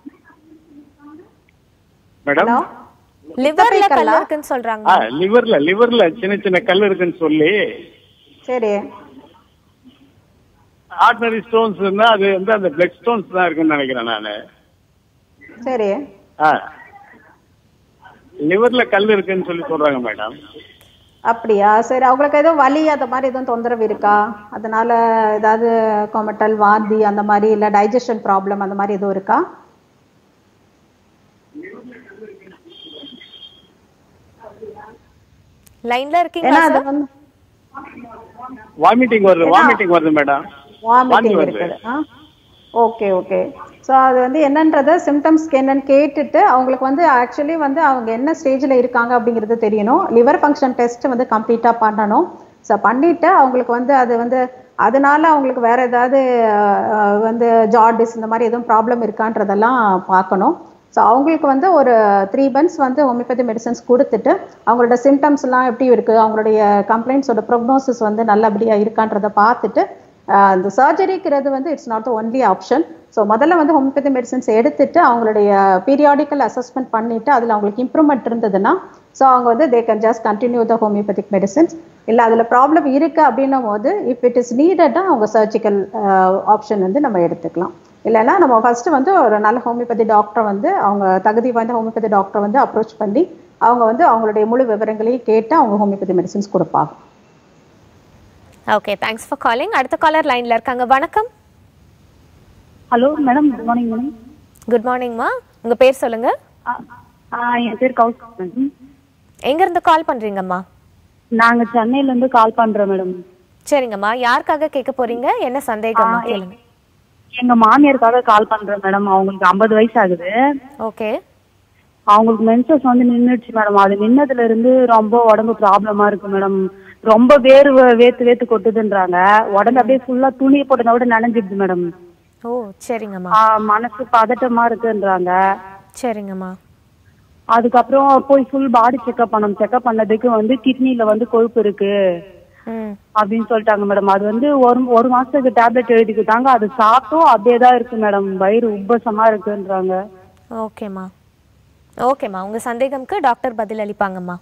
மேடம் ஹலோ லிவர்ல கல் கல்லா? இருக்குன்னு சொல்றாங்க ஆ லிவர்ல லிவர்ல சின்ன சின்ன கல் இருக்குன்னு சொல்லி சரி ஆர்டினரி ஸ்டோன்ஸ் இருந்தா அது வந்து அந்த பிளட் ஸ்டோன்ஸ் தான் இருக்குன்னு நினைக்கிறேன் நானு சரி ஆ லிவர்ல கல் இருக்குன்னு சொல்லி சொல்றாங்க மேடம் அப்படியா சரி அவங்களுக்கு எதுவும் வலி அந்த மாதிரி எதுவும் தொந்தரவு இருக்கா அதனால ஏதாவது கொமட்டல் வாந்தி அந்த மாதிரி இல்ல டைஜஷன் ப்ராப்ளம் அந்த மாதிரி எதுவும் இருக்கா லைன்ல இருக்கீங்களா ஏன்னா அது சார் வந்து வாமிட்டிங் வருது வாமிட்டிங் வருது மேடம் வாந்தி வாமிட்டிங் வருது. இருக்குது ஆ ஓகே ஓகே ஸோ அது வந்து என்னன்றத சிம்டம்ஸ்க்கு என்னன்னு கேட்டுட்டு அவங்களுக்கு வந்து ஆக்சுவலி வந்து அவங்க என்ன ஸ்டேஜில் இருக்காங்க அப்படிங்கிறது தெரியணும் லிவர் ஃபங்க்ஷன் டெஸ்ட் வந்து கம்ப்ளீட்டாக பண்ணணும் ஸோ பண்ணிட்டு அவங்களுக்கு வந்து அது வந்து அதனால அவங்களுக்கு வேற ஏதாவது அஹ், அஹ், வந்து ஜார்டிஸ் இந்த மாதிரி எதுவும் ப்ராப்ளம் இருக்கான்றதெல்லாம் பார்க்கணும் ஸோ அவங்களுக்கு வந்து ஒரு த்ரீ மந்த்ஸ் வந்து ஹோமியோபதி மெடிசன்ஸ் கொடுத்துட்டு அவங்களோட சிம்டம்ஸ்லாம் எப்படி இருக்குது அவங்களுடைய கம்ப்ளைண்ட்ஸோட ப்ரொக்னோசிஸ் வந்து நல்லபடியாக இருக்கான்றதை பார்த்துட்டு ஆஹ் இந்த சர்ஜரிக்கிறது வந்து it's not the only option so முதல்ல வந்து ஹோமியோபதி மெடிசன்ஸ் எடுத்துட்டு அவங்களுடைய பீரியாடிக்கல் அசஸ்மெண்ட் பண்ணிட்டு அதில் அவங்களுக்கு இம்ப்ரூவ்மெண்ட் இருந்ததுன்னா ஸோ அவங்க வந்து they can just continue the homeopathic medicines இல்லை அதில் ப்ராப்ளம் இருக்கு அப்படின்னும் போது இஃப் இட் இஸ் நீடட்னா அவங்க சர்ஜிக்கல் ஆப்ஷன் வந்து நம்ம எடுத்துக்கலாம் இல்லைன்னா நம்ம ஃபர்ஸ்ட் வந்து ஒரு நல்ல ஹோமியோபதி டாக்டரை வந்து அவங்க தகுதி வாய்ந்த ஹோமியோபதி டாக்டரை வந்து அப்ரோச் பண்ணி அவங்க வந்து அவங்களுடைய முழு விவரங்களையும் கேட்டு அவங்க ஹோமியோபதி மெடிசன்ஸ் கொடுப்பாங்க ஓகே தேங்க்ஸ் ஃபார் காலிங் அடுத்த காலர் லைன்ல இருக்காங்க வணக்கம் hello madam good morning madam good மார்னிங்மா உங்க பேர் சொல்லுங்க என் பேர் கௌசம் மேடம் எங்க இருந்து கால் பண்றீங்கம்மா நாங்க சென்னையில இருந்து கால் பண்றோம் மேடம் சரிங்கம்மா யாருக்காக கேட்க போறீங்க என்ன சந்தேகமா கேளுங்க எங்க மாமியாருக்காக கால் பண்றேன் மேடம் அவங்களுக்கு ஐம்பது வயசு ஆகுது ஓகே அவங்களுக்கு மென்சஸ் வந்து நின்னுடுச்சு மேடம் அது நின்னதுல இருந்து ரொம்ப உடம்பு ப்ராப்ளமா இருக்கு மேடம் ரொம்ப வேர்வை வேத்து வேத்து கொட்டுதுன்றாங்க உடம்பு அப்படியே ஃபுல்லா துணியை போட்டதை விட நனைஞ்சிடுது மேடம் ஓ சரிங்கம்மா ஆ, மனசு பதட்டமா இருக்குன்றாங்க சரிங்கம்மா அதுக்கப்புறம் போய் ஃபுல் பாடி செக்அப் பண்ணணும் செக்அப் பண்ணதுக்கு வந்து கிட்னில வந்து கொழுப்பு இருக்கு ம் அப்படின்னு சொல்லிட்டாங்க மேடம் அது வந்து ஒரு ஒரு மாசத்துக்கு டேப்லெட் எழுதி கொடுத்தாங்க அது சாப்பிட்டும் அப்படியே தான் இருக்கு மேடம் வயிறு உப்பசமா இருக்குன்றாங்க ஓகேம்மா ஓகேம்மா உங்க சந்தேகம்க்கு டாக்டர் பதில் அளிப்பாங்கம்மா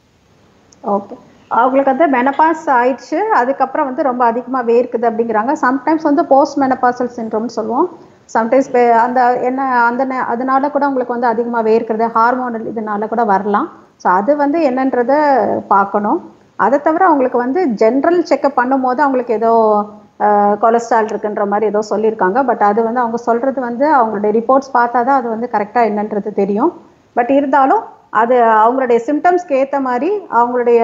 ஓகே அவங்களுக்கு வந்து மெனபாஸ் ஆயிடுச்சு அதுக்கப்புறம் வந்து ரொம்ப அதிகமாக வேர்க்குது அப்படிங்கிறாங்க சம்டைம்ஸ் வந்து போஸ்ட் மெனபாசல் சின்ட்ரோம்னு சொல்லுவோம் சம்டைம்ஸ் அந்த என்ன அந்த நே- அதனால கூட உங்களுக்கு வந்து அதிகமாக வேர்க்கிறது ஹார்மோனல் இதனால கூட வரலாம் ஸோ அது வந்து என்னன்றத பார்க்கணும் அதை தவிர அவங்களுக்கு வந்து ஜென்ரல் செக்அப் பண்ணும்போது அவங்களுக்கு ஏதோ கொலஸ்ட்ரால் இருக்குன்ற மாதிரி ஏதோ சொல்லியிருக்காங்க பட் அது வந்து அவங்க சொல்றது வந்து அவங்களுடைய ரிப்போர்ட்ஸ் பார்த்தா தான் அது வந்து கரெக்டாக என்னன்றது தெரியும் பட் இருந்தாலும் அது அவங்களுடைய சிம்டம்ஸ்க்கு ஏற்ற மாதிரி அவங்களுடைய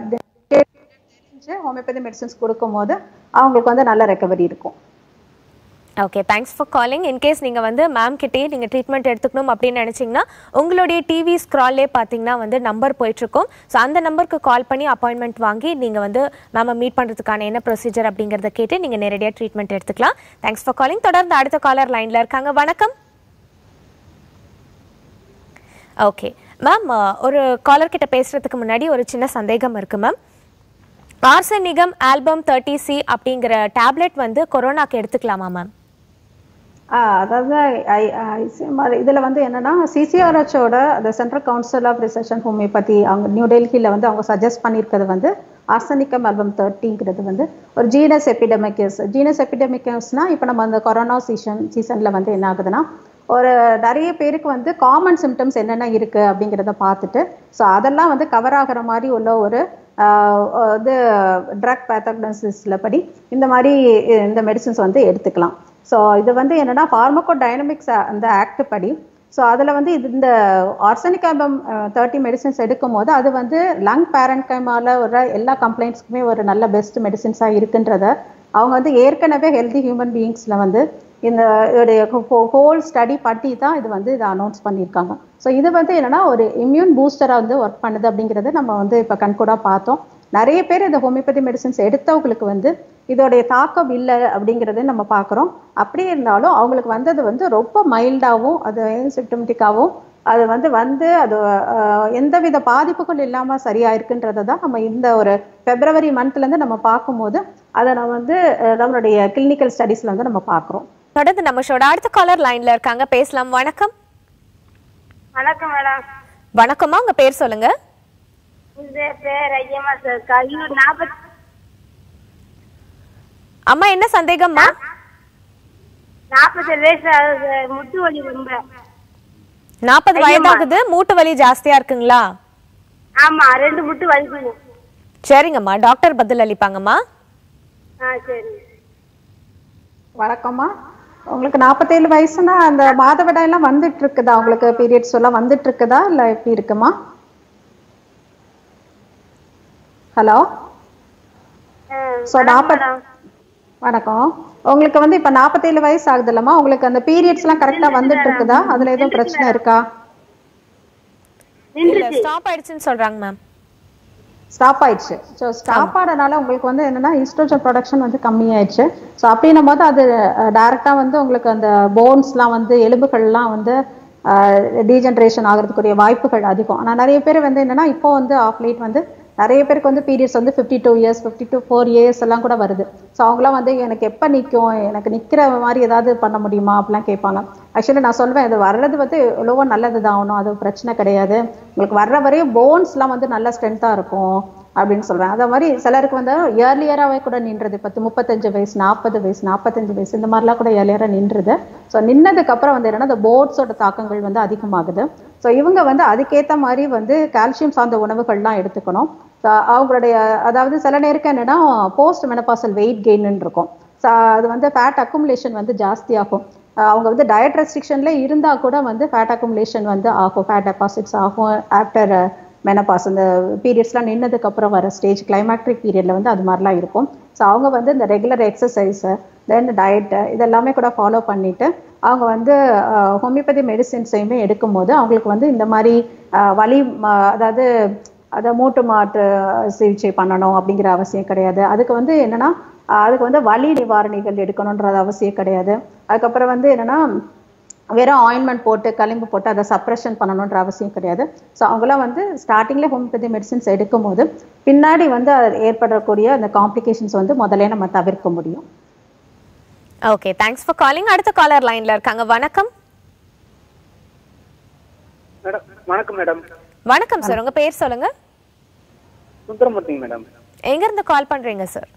ஹோமியோபதி மெடிசன்ஸ் கொடுக்கும்போது அவங்களுக்கு வந்து நல்ல ரெக்கவரி இருக்கும் okay thanks for calling in case நீங்கள் வந்து மேம் கிட்டே நீங்கள் ட்ரீட்மெண்ட் எடுத்துக்கணும் அப்படின்னு நினச்சிங்கன்னா உங்களுடைய டிவி ஸ்க்ரால்லே பார்த்தீங்கன்னா வந்து நம்பர் போயிட்டுருக்கும் ஸோ அந்த நம்பருக்கு கால் பண்ணி அப்பாயின்மெண்ட் வாங்கி நீங்கள் வந்து மேமை மீட் பண்ணுறதுக்கான என்ன ப்ரொசீஜர் அப்படிங்கிறத கேட்டு நீங்கள் நேரடியாக ட்ரீட்மெண்ட் எடுத்துக்கலாம் தேங்க்ஸ் ஃபார் காலிங் தொடர்ந்து அடுத்த காலர் லைனில் இருக்காங்க வணக்கம் ஓகே மேம் ஒரு காலர் கிட்ட பேசுறதுக்கு முன்னாடி ஒரு சின்ன சந்தேகம் இருக்கு ma'am arsenicum album thirty C அப்படிங்கிற டேப்லெட் வந்து கொரோனாக்கு எடுத்துக்கலாமா மேம் ஆ, அதாவது ஐ- ஐசிஎம்ஆர் இதில் வந்து என்னன்னா சிசிஆர்ஹெச்சோட அந்த central council of research and homeopathy அவங்க நியூ டெல்லியில் வந்து அவங்க சஜஸ்ட் பண்ணியிருக்கிறது வந்து ஆர்சனிக்கம் ஆல்பம் தேர்ட்டிங்கிறது வந்து ஒரு ஜீனஸ் எபிடமிக்கஸ் ஜீனஸ் எபிடமிக்கஸ்னால் இப்போ நம்ம அந்த கொரோனா சீசன் சீசனில் வந்து என்ன ஆகுதுன்னா ஒரு நிறைய பேருக்கு வந்து காமன் சிம்டம்ஸ் என்னென்ன இருக்குது அப்படிங்கிறத பார்த்துட்டு ஸோ அதெல்லாம் வந்து கவர் ஆகிற மாதிரி உள்ள ஒரு ஆஹ் இது ட்ரக் பேத்தக்னோசிஸில் படி இந்த மாதிரி இந்த மெடிசின்ஸ் வந்து எடுத்துக்கலாம் ஸோ இது வந்து என்னன்னா ஃபார்மகோ டைனமிக்ஸ் அந்த ஆக்ட் படி ஸோ அதில் வந்து இது இந்த ஆர்சனிக் ஆல்பம் தேர்ட்டி மெடிசின்ஸ் எடுக்கும் போது அது வந்து லங் பேரன்கைமால வர எல்லா கம்ப்ளைண்ட்ஸ்க்குமே ஒரு நல்ல பெஸ்ட் மெடிசின்ஸாக இருக்குன்றத அவங்க வந்து ஏற்கனவே ஹெல்தி ஹியூமன் பீயிங்ஸில் வந்து இந்த ஹோல் ஸ்டடி பண்ணி தான் இது வந்து இதை அனௌன்ஸ் பண்ணியிருக்காங்க ஸோ இது வந்து என்னன்னா ஒரு இம்யூன் பூஸ்டராக வந்து ஒர்க் பண்ணுது அப்படிங்கிறத நம்ம வந்து இப்போ கண்கூடாக பார்த்தோம் நிறைய பேர் இந்த ஹோமியோபதி மெடிசின்ஸ் எடுத்தவங்களுக்கு வந்து இதோடைய தாக்கம் இல்லை அப்படிங்கிறத நம்ம பார்க்குறோம் அப்படி இருந்தாலும் அவங்களுக்கு வந்தது வந்து ரொம்ப மைல்டாகவும் அது சிம்டமெட்டிக்காகவும் அது வந்து வந்து அது அஹ், எந்தவித பாதிப்புகள் இல்லாமல் சரியாயிருக்குன்றதை தான் நம்ம இந்த ஒரு பிப்ரவரி மந்த்லேருந்து நம்ம பார்க்கும்போது அதை நம்ம வந்து அஹ், நம்மளுடைய கிளினிக்கல் ஸ்டடீஸில் வந்து நம்ம பார்க்குறோம் தொடர்ந்து நம்ம ஷோட அடுத்த காலர் லைன்ல இருக்காங்க பேசலாம் வணக்கம் வணக்கம் மேடம் வணக்கம்மா உங்க பேர் சொல்லுங்க இந்த பேர் ஐயம்மா சார் கல்லூர் நாற்பத்தி அம்மா என்ன சந்தேகம்மா நாற்பத்தேழு வயசு ஆகுது முட்டு வலி ரொம்ப நாற்பது வயதாகுது மூட்டு வலி ஜாஸ்தியா இருக்குங்களா ஆமா ரெண்டு முட்டு வலிக்குது சரிங்கம்மா டாக்டர் பதில் அளிப்பாங்கம்மா ஆ சரி வணக்கம்மா உங்களுக்கு நாற்பத்தேழு வயசுனா அந்த மாதவிடாயெல்லாம் வந்துட்டு இருக்குதா உங்களுக்கு பீரியட்ஸ் எல்லாம் வந்துட்டு இருக்குதா இல்லை எப்படி இருக்குமா ஹலோ ஸோ நாற்பத் வணக்கம் உங்களுக்கு வந்து இப்போ நாற்பத்தேழு வயசு ஆகுது இல்லம்மா உங்களுக்கு அந்த பீரியட்ஸ்லாம் கரெக்டாக வந்துட்டு இருக்குதா அதில் எதுவும் பிரச்சனை இருக்கா இல்ல ஸ்டாப் ஆயிடுச்சுன்னு சொல்றாங்க மேம் ஸ்டாப் ஆயிடுச்சு ஸோ ஸ்டாப் ஆனனால உங்களுக்கு வந்து என்னன்னா ஈஸ்ட்ரோஜன் ப்ரொடக்ஷன் வந்து கம்மியாயிடுச்சு ஸோ அப்படின்னும் போது அது டைரெக்டாக வந்து உங்களுக்கு அந்த போன்ஸ்லாம் வந்து எலும்புகள்லாம் வந்து டீஜென்ரேஷன் ஆகிறதுக்குரிய வாய்ப்புகள் அதிகம் ஆனால் நிறைய பேர் வந்து என்னன்னா இப்போ வந்து ஆஃப் லைட் வந்து நிறைய பேருக்கு வந்து பீரியட்ஸ் வந்து fifty two years fifty two four years எல்லாம் கூட வருது ஸோ அவங்களாம் வந்து எனக்கு எப்போ நிற்கும் எனக்கு நிற்கிற மாதிரி ஏதாவது பண்ண முடியுமா அப்படிலாம் கேட்பாங்க ஆக்சுவலி நான் சொல்வேன் இது வர்றது வந்து எவ்வளவோ நல்லது தான் ஆகணும் அது பிரச்சனை கிடையாது உங்களுக்கு வர்ற வரையும் போன்ஸ்லாம் வந்து நல்ல ஸ்ட்ரென்த்தாக இருக்கும் அப்படின்னு சொல்வேன் அதே மாதிரி சிலருக்கு வந்து இயர்லியராகவே கூட நின்றது பத்து முப்பத்தஞ்சு வயசு நாற்பது வயசு நாற்பத்தஞ்சு வயசு இந்த மாதிரிலாம் கூட இயர்லியராக நின்றுது ஸோ நின்னதுக்கு அப்புறம் வந்து என்னன்னா இந்த போர்ட்ஸோட தாக்கங்கள் வந்து அதிகமாகுது ஸோ இவங்க வந்து அதுக்கேற்ற மாதிரி வந்து கால்சியம் சார்ந்த உணவுகள்லாம் எடுத்துக்கணும் ஸோ அவங்களுடைய அதாவது சில நேருக்கு என்னன்னா போஸ்ட் மெனபாசல் வெயிட் கெயின்னு இருக்கும் ஸோ அது வந்து ஃபேட் அக்குமுலேஷன் வந்து ஜாஸ்தியாகும் அஹ் அவங்க வந்து டயட் ரெஸ்ட்ரிக்ஷன்ல இருந்தா கூட வந்து ஃபேட் அக்குமுலேஷன் வந்து ஆகும் ஃபேட் டெபாசிட்ஸ் ஆகும் ஆஃப்டர் மெனபாஸ் இந்த பீரியட்ஸ்லாம் நின்னதுக்கு அப்புறம் வர ஸ்டேஜ் கிளைமேக்ட்ரிக் பீரியட்ல வந்து அது மாதிரிலாம் இருக்கும் ஸோ அவங்க வந்து இந்த ரெகுலர் எக்ஸசைஸு தென் டயட்டு இதெல்லாமே கூட ஃபாலோ பண்ணிட்டு அவங்க வந்து ஹோமியோபதி மெடிசின்ஸையுமே எடுக்கும்போது அவங்களுக்கு வந்து இந்த மாதிரி அஹ், வலி ம- அதாவது அதை மூட்டு மாற்று சிகிச்சை பண்ணணும் அப்படிங்கிற அவசியம் கிடையாது அதுக்கு வந்து என்னன்னா அஹ், அதுக்கு வந்து வலி நிவாரணிகள் எடுக்கணுன்றது அவசியம் கிடையாது அதுக்கப்புறம் வந்து என்னன்னா வெறும் ஆயின்மெண்ட் போட்டு களிம்பு போட்டு அதை சப்ரஷன் பண்ணணுன்ற அவசியம் கிடையாது ஸோ அவங்களாம் வந்து ஸ்டார்டிங்கில் ஹோமியோபதி மெடிசின்ஸ் எடுக்கும்போது பின்னாடி வந்து அது ஏற்படக்கூடிய அந்த காம்ப்ளிகேஷன்ஸ் வந்து முதல்ல நம்ம தவிர்க்க முடியும் ஓகே தேங்க்ஸ் ஃபார் காலிங் அடுத்த காலர் லைன்ல இருக்காங்க வணக்கம் மேடம் வணக்கம் மேடம் வணக்கம் சார் உங்க பேர் சொல்லுங்க சுந்தரமூர்த்திங்க மேடம் எங்க இருந்து கால் பண்றீங்க சார்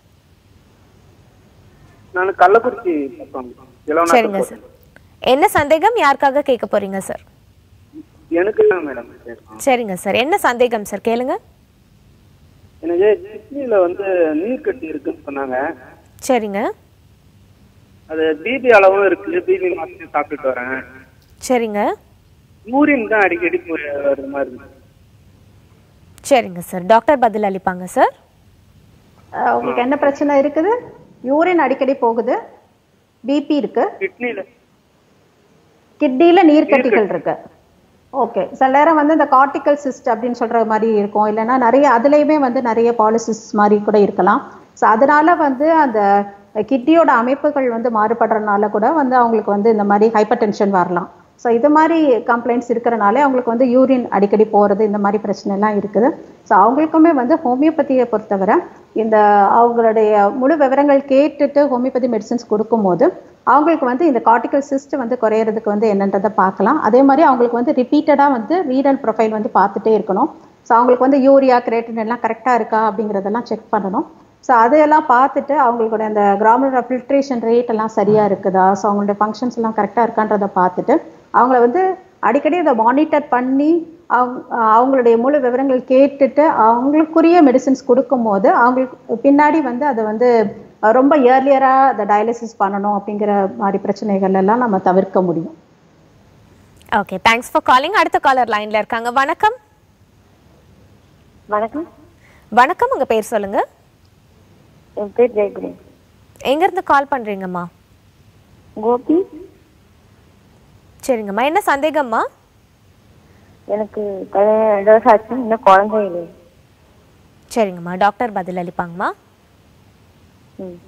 நான் கள்ளக்குறிச்சி பக்கம் இளவனார் சரிங்க சார் என்ன சந்தேகம் யாருக்காக கேட்க போறீங்க சார் எனக்கு தான் மேடம் சரிங்க சார் என்ன சந்தேகம் சார் கேளுங்க எனக்கு கிட்னில வந்து நீர் கட்டி இருக்குன்னு சொன்னாங்க சரிங்க அது பிபி அளவும் இருக்கு பிபி மாத்திரை சாப்பிட்டுட்டு வரேன் சரிங்க யூரின் தான் அடிக்கடி போய் வர்ற மாதிரி இருக்கு சரிங்க சார் டாக்டர் பதில் அளிப்பாங்க சார் அஹ் உங்களுக்கு என்ன பிரச்சனை இருக்குது யூரின் அடிக்கடி போகுது பிபி இருக்கு கிட்னில கிட்னில நீர்க்கட்டிகள் இருக்கு ஓகே சில நேரம் வந்து இந்த கார்டிக்கல் சிஸ்ட் அப்படின்னு சொல்ற மாதிரி இருக்கும் இல்லைன்னா நிறைய அதுலயுமே வந்து நிறைய பாலிசிஸ் மாதிரி கூட இருக்கலாம் ஸோ அதனால வந்து அந்த கிட்னியோட அமைப்புகள் வந்து மாறுபடுறதுனால கூட வந்து அவங்களுக்கு வந்து இந்த மாதிரி ஹைப்பர் டென்ஷன் வரலாம் ஸோ இது மாதிரி கம்ப்ளைண்ட்ஸ் இருக்கிறனாலே அவங்களுக்கு வந்து யூரின் அடிக்கடி போகிறது இந்த மாதிரி பிரச்சனை எல்லாம் இருக்குது ஸோ அவங்களுக்குமே வந்து ஹோமியோபதியை பொறுத்தவரை இந்த அவங்களுடைய முழு விவரங்கள் கேட்டுட்டு ஹோமியோபதி மெடிசின்ஸ் கொடுக்கும்போது அவங்களுக்கு வந்து இந்த கார்டிக்கல் சிஸ்ட் வந்து குறையிறதுக்கு வந்து என்னன்றதை பார்க்கலாம் அதே மாதிரி அவங்களுக்கு வந்து ரிப்பீட்டடாக வந்து ரீனல் ப்ரொஃபைல் வந்து பார்த்துட்டே இருக்கணும் ஸோ அவங்களுக்கு வந்து யூரியா கிரேட்டின் எல்லாம் கரெக்டாக இருக்கா அப்படிங்கிறதெல்லாம் செக் பண்ணணும் ஸோ அதையெல்லாம் பார்த்துட்டு அவங்களோட அந்த கிராமரோட ஃபில்ட்ரேஷன் ரேட் எல்லாம் சரியா இருக்குதா ஸோ அவங்களோட ஃபங்க்ஷன்ஸ் எல்லாம் கரெக்டாக இருக்கான்றதை பார்த்துட்டு அவங்கள வந்து அடிக்கடி இதை மானிட்டர் பண்ணி அவங்க அவங்களுடைய முழு விவரங்கள் கேட்டுட்டு அவங்களுக்குரிய மெடிசின்ஸ் கொடுக்கும்போது அவங்களுக்கு பின்னாடி வந்து அதை வந்து அஹ், ரொம்ப இயர்லியராக அதை டயாலிசிஸ் பண்ணணும் அப்படிங்கிற மாதிரி பிரச்சனைகள் எல்லாம் நம்ம தவிர்க்க முடியும் ஓகே தேங்க்ஸ் ஃபார் காலிங் அடுத்த காலர் லைன்ல இருக்காங்க வணக்கம் வணக்கம் வணக்கம் உங்க பேர் சொல்லுங்க என் பேர் ஜெயகுடி எங்க இருந்து கால் பண்றீங்கம்மா கோபி சரிங்கம்மா என்ன சந்தேகம்மா எனக்கு கல்யாணம் ரெண்டு வருஷம் ஆச்சு இன்னும் குழந்தை இல்லை சரிங்கம்மா டாக்டர் பதில் அளிப்பாங்கம்மா ம்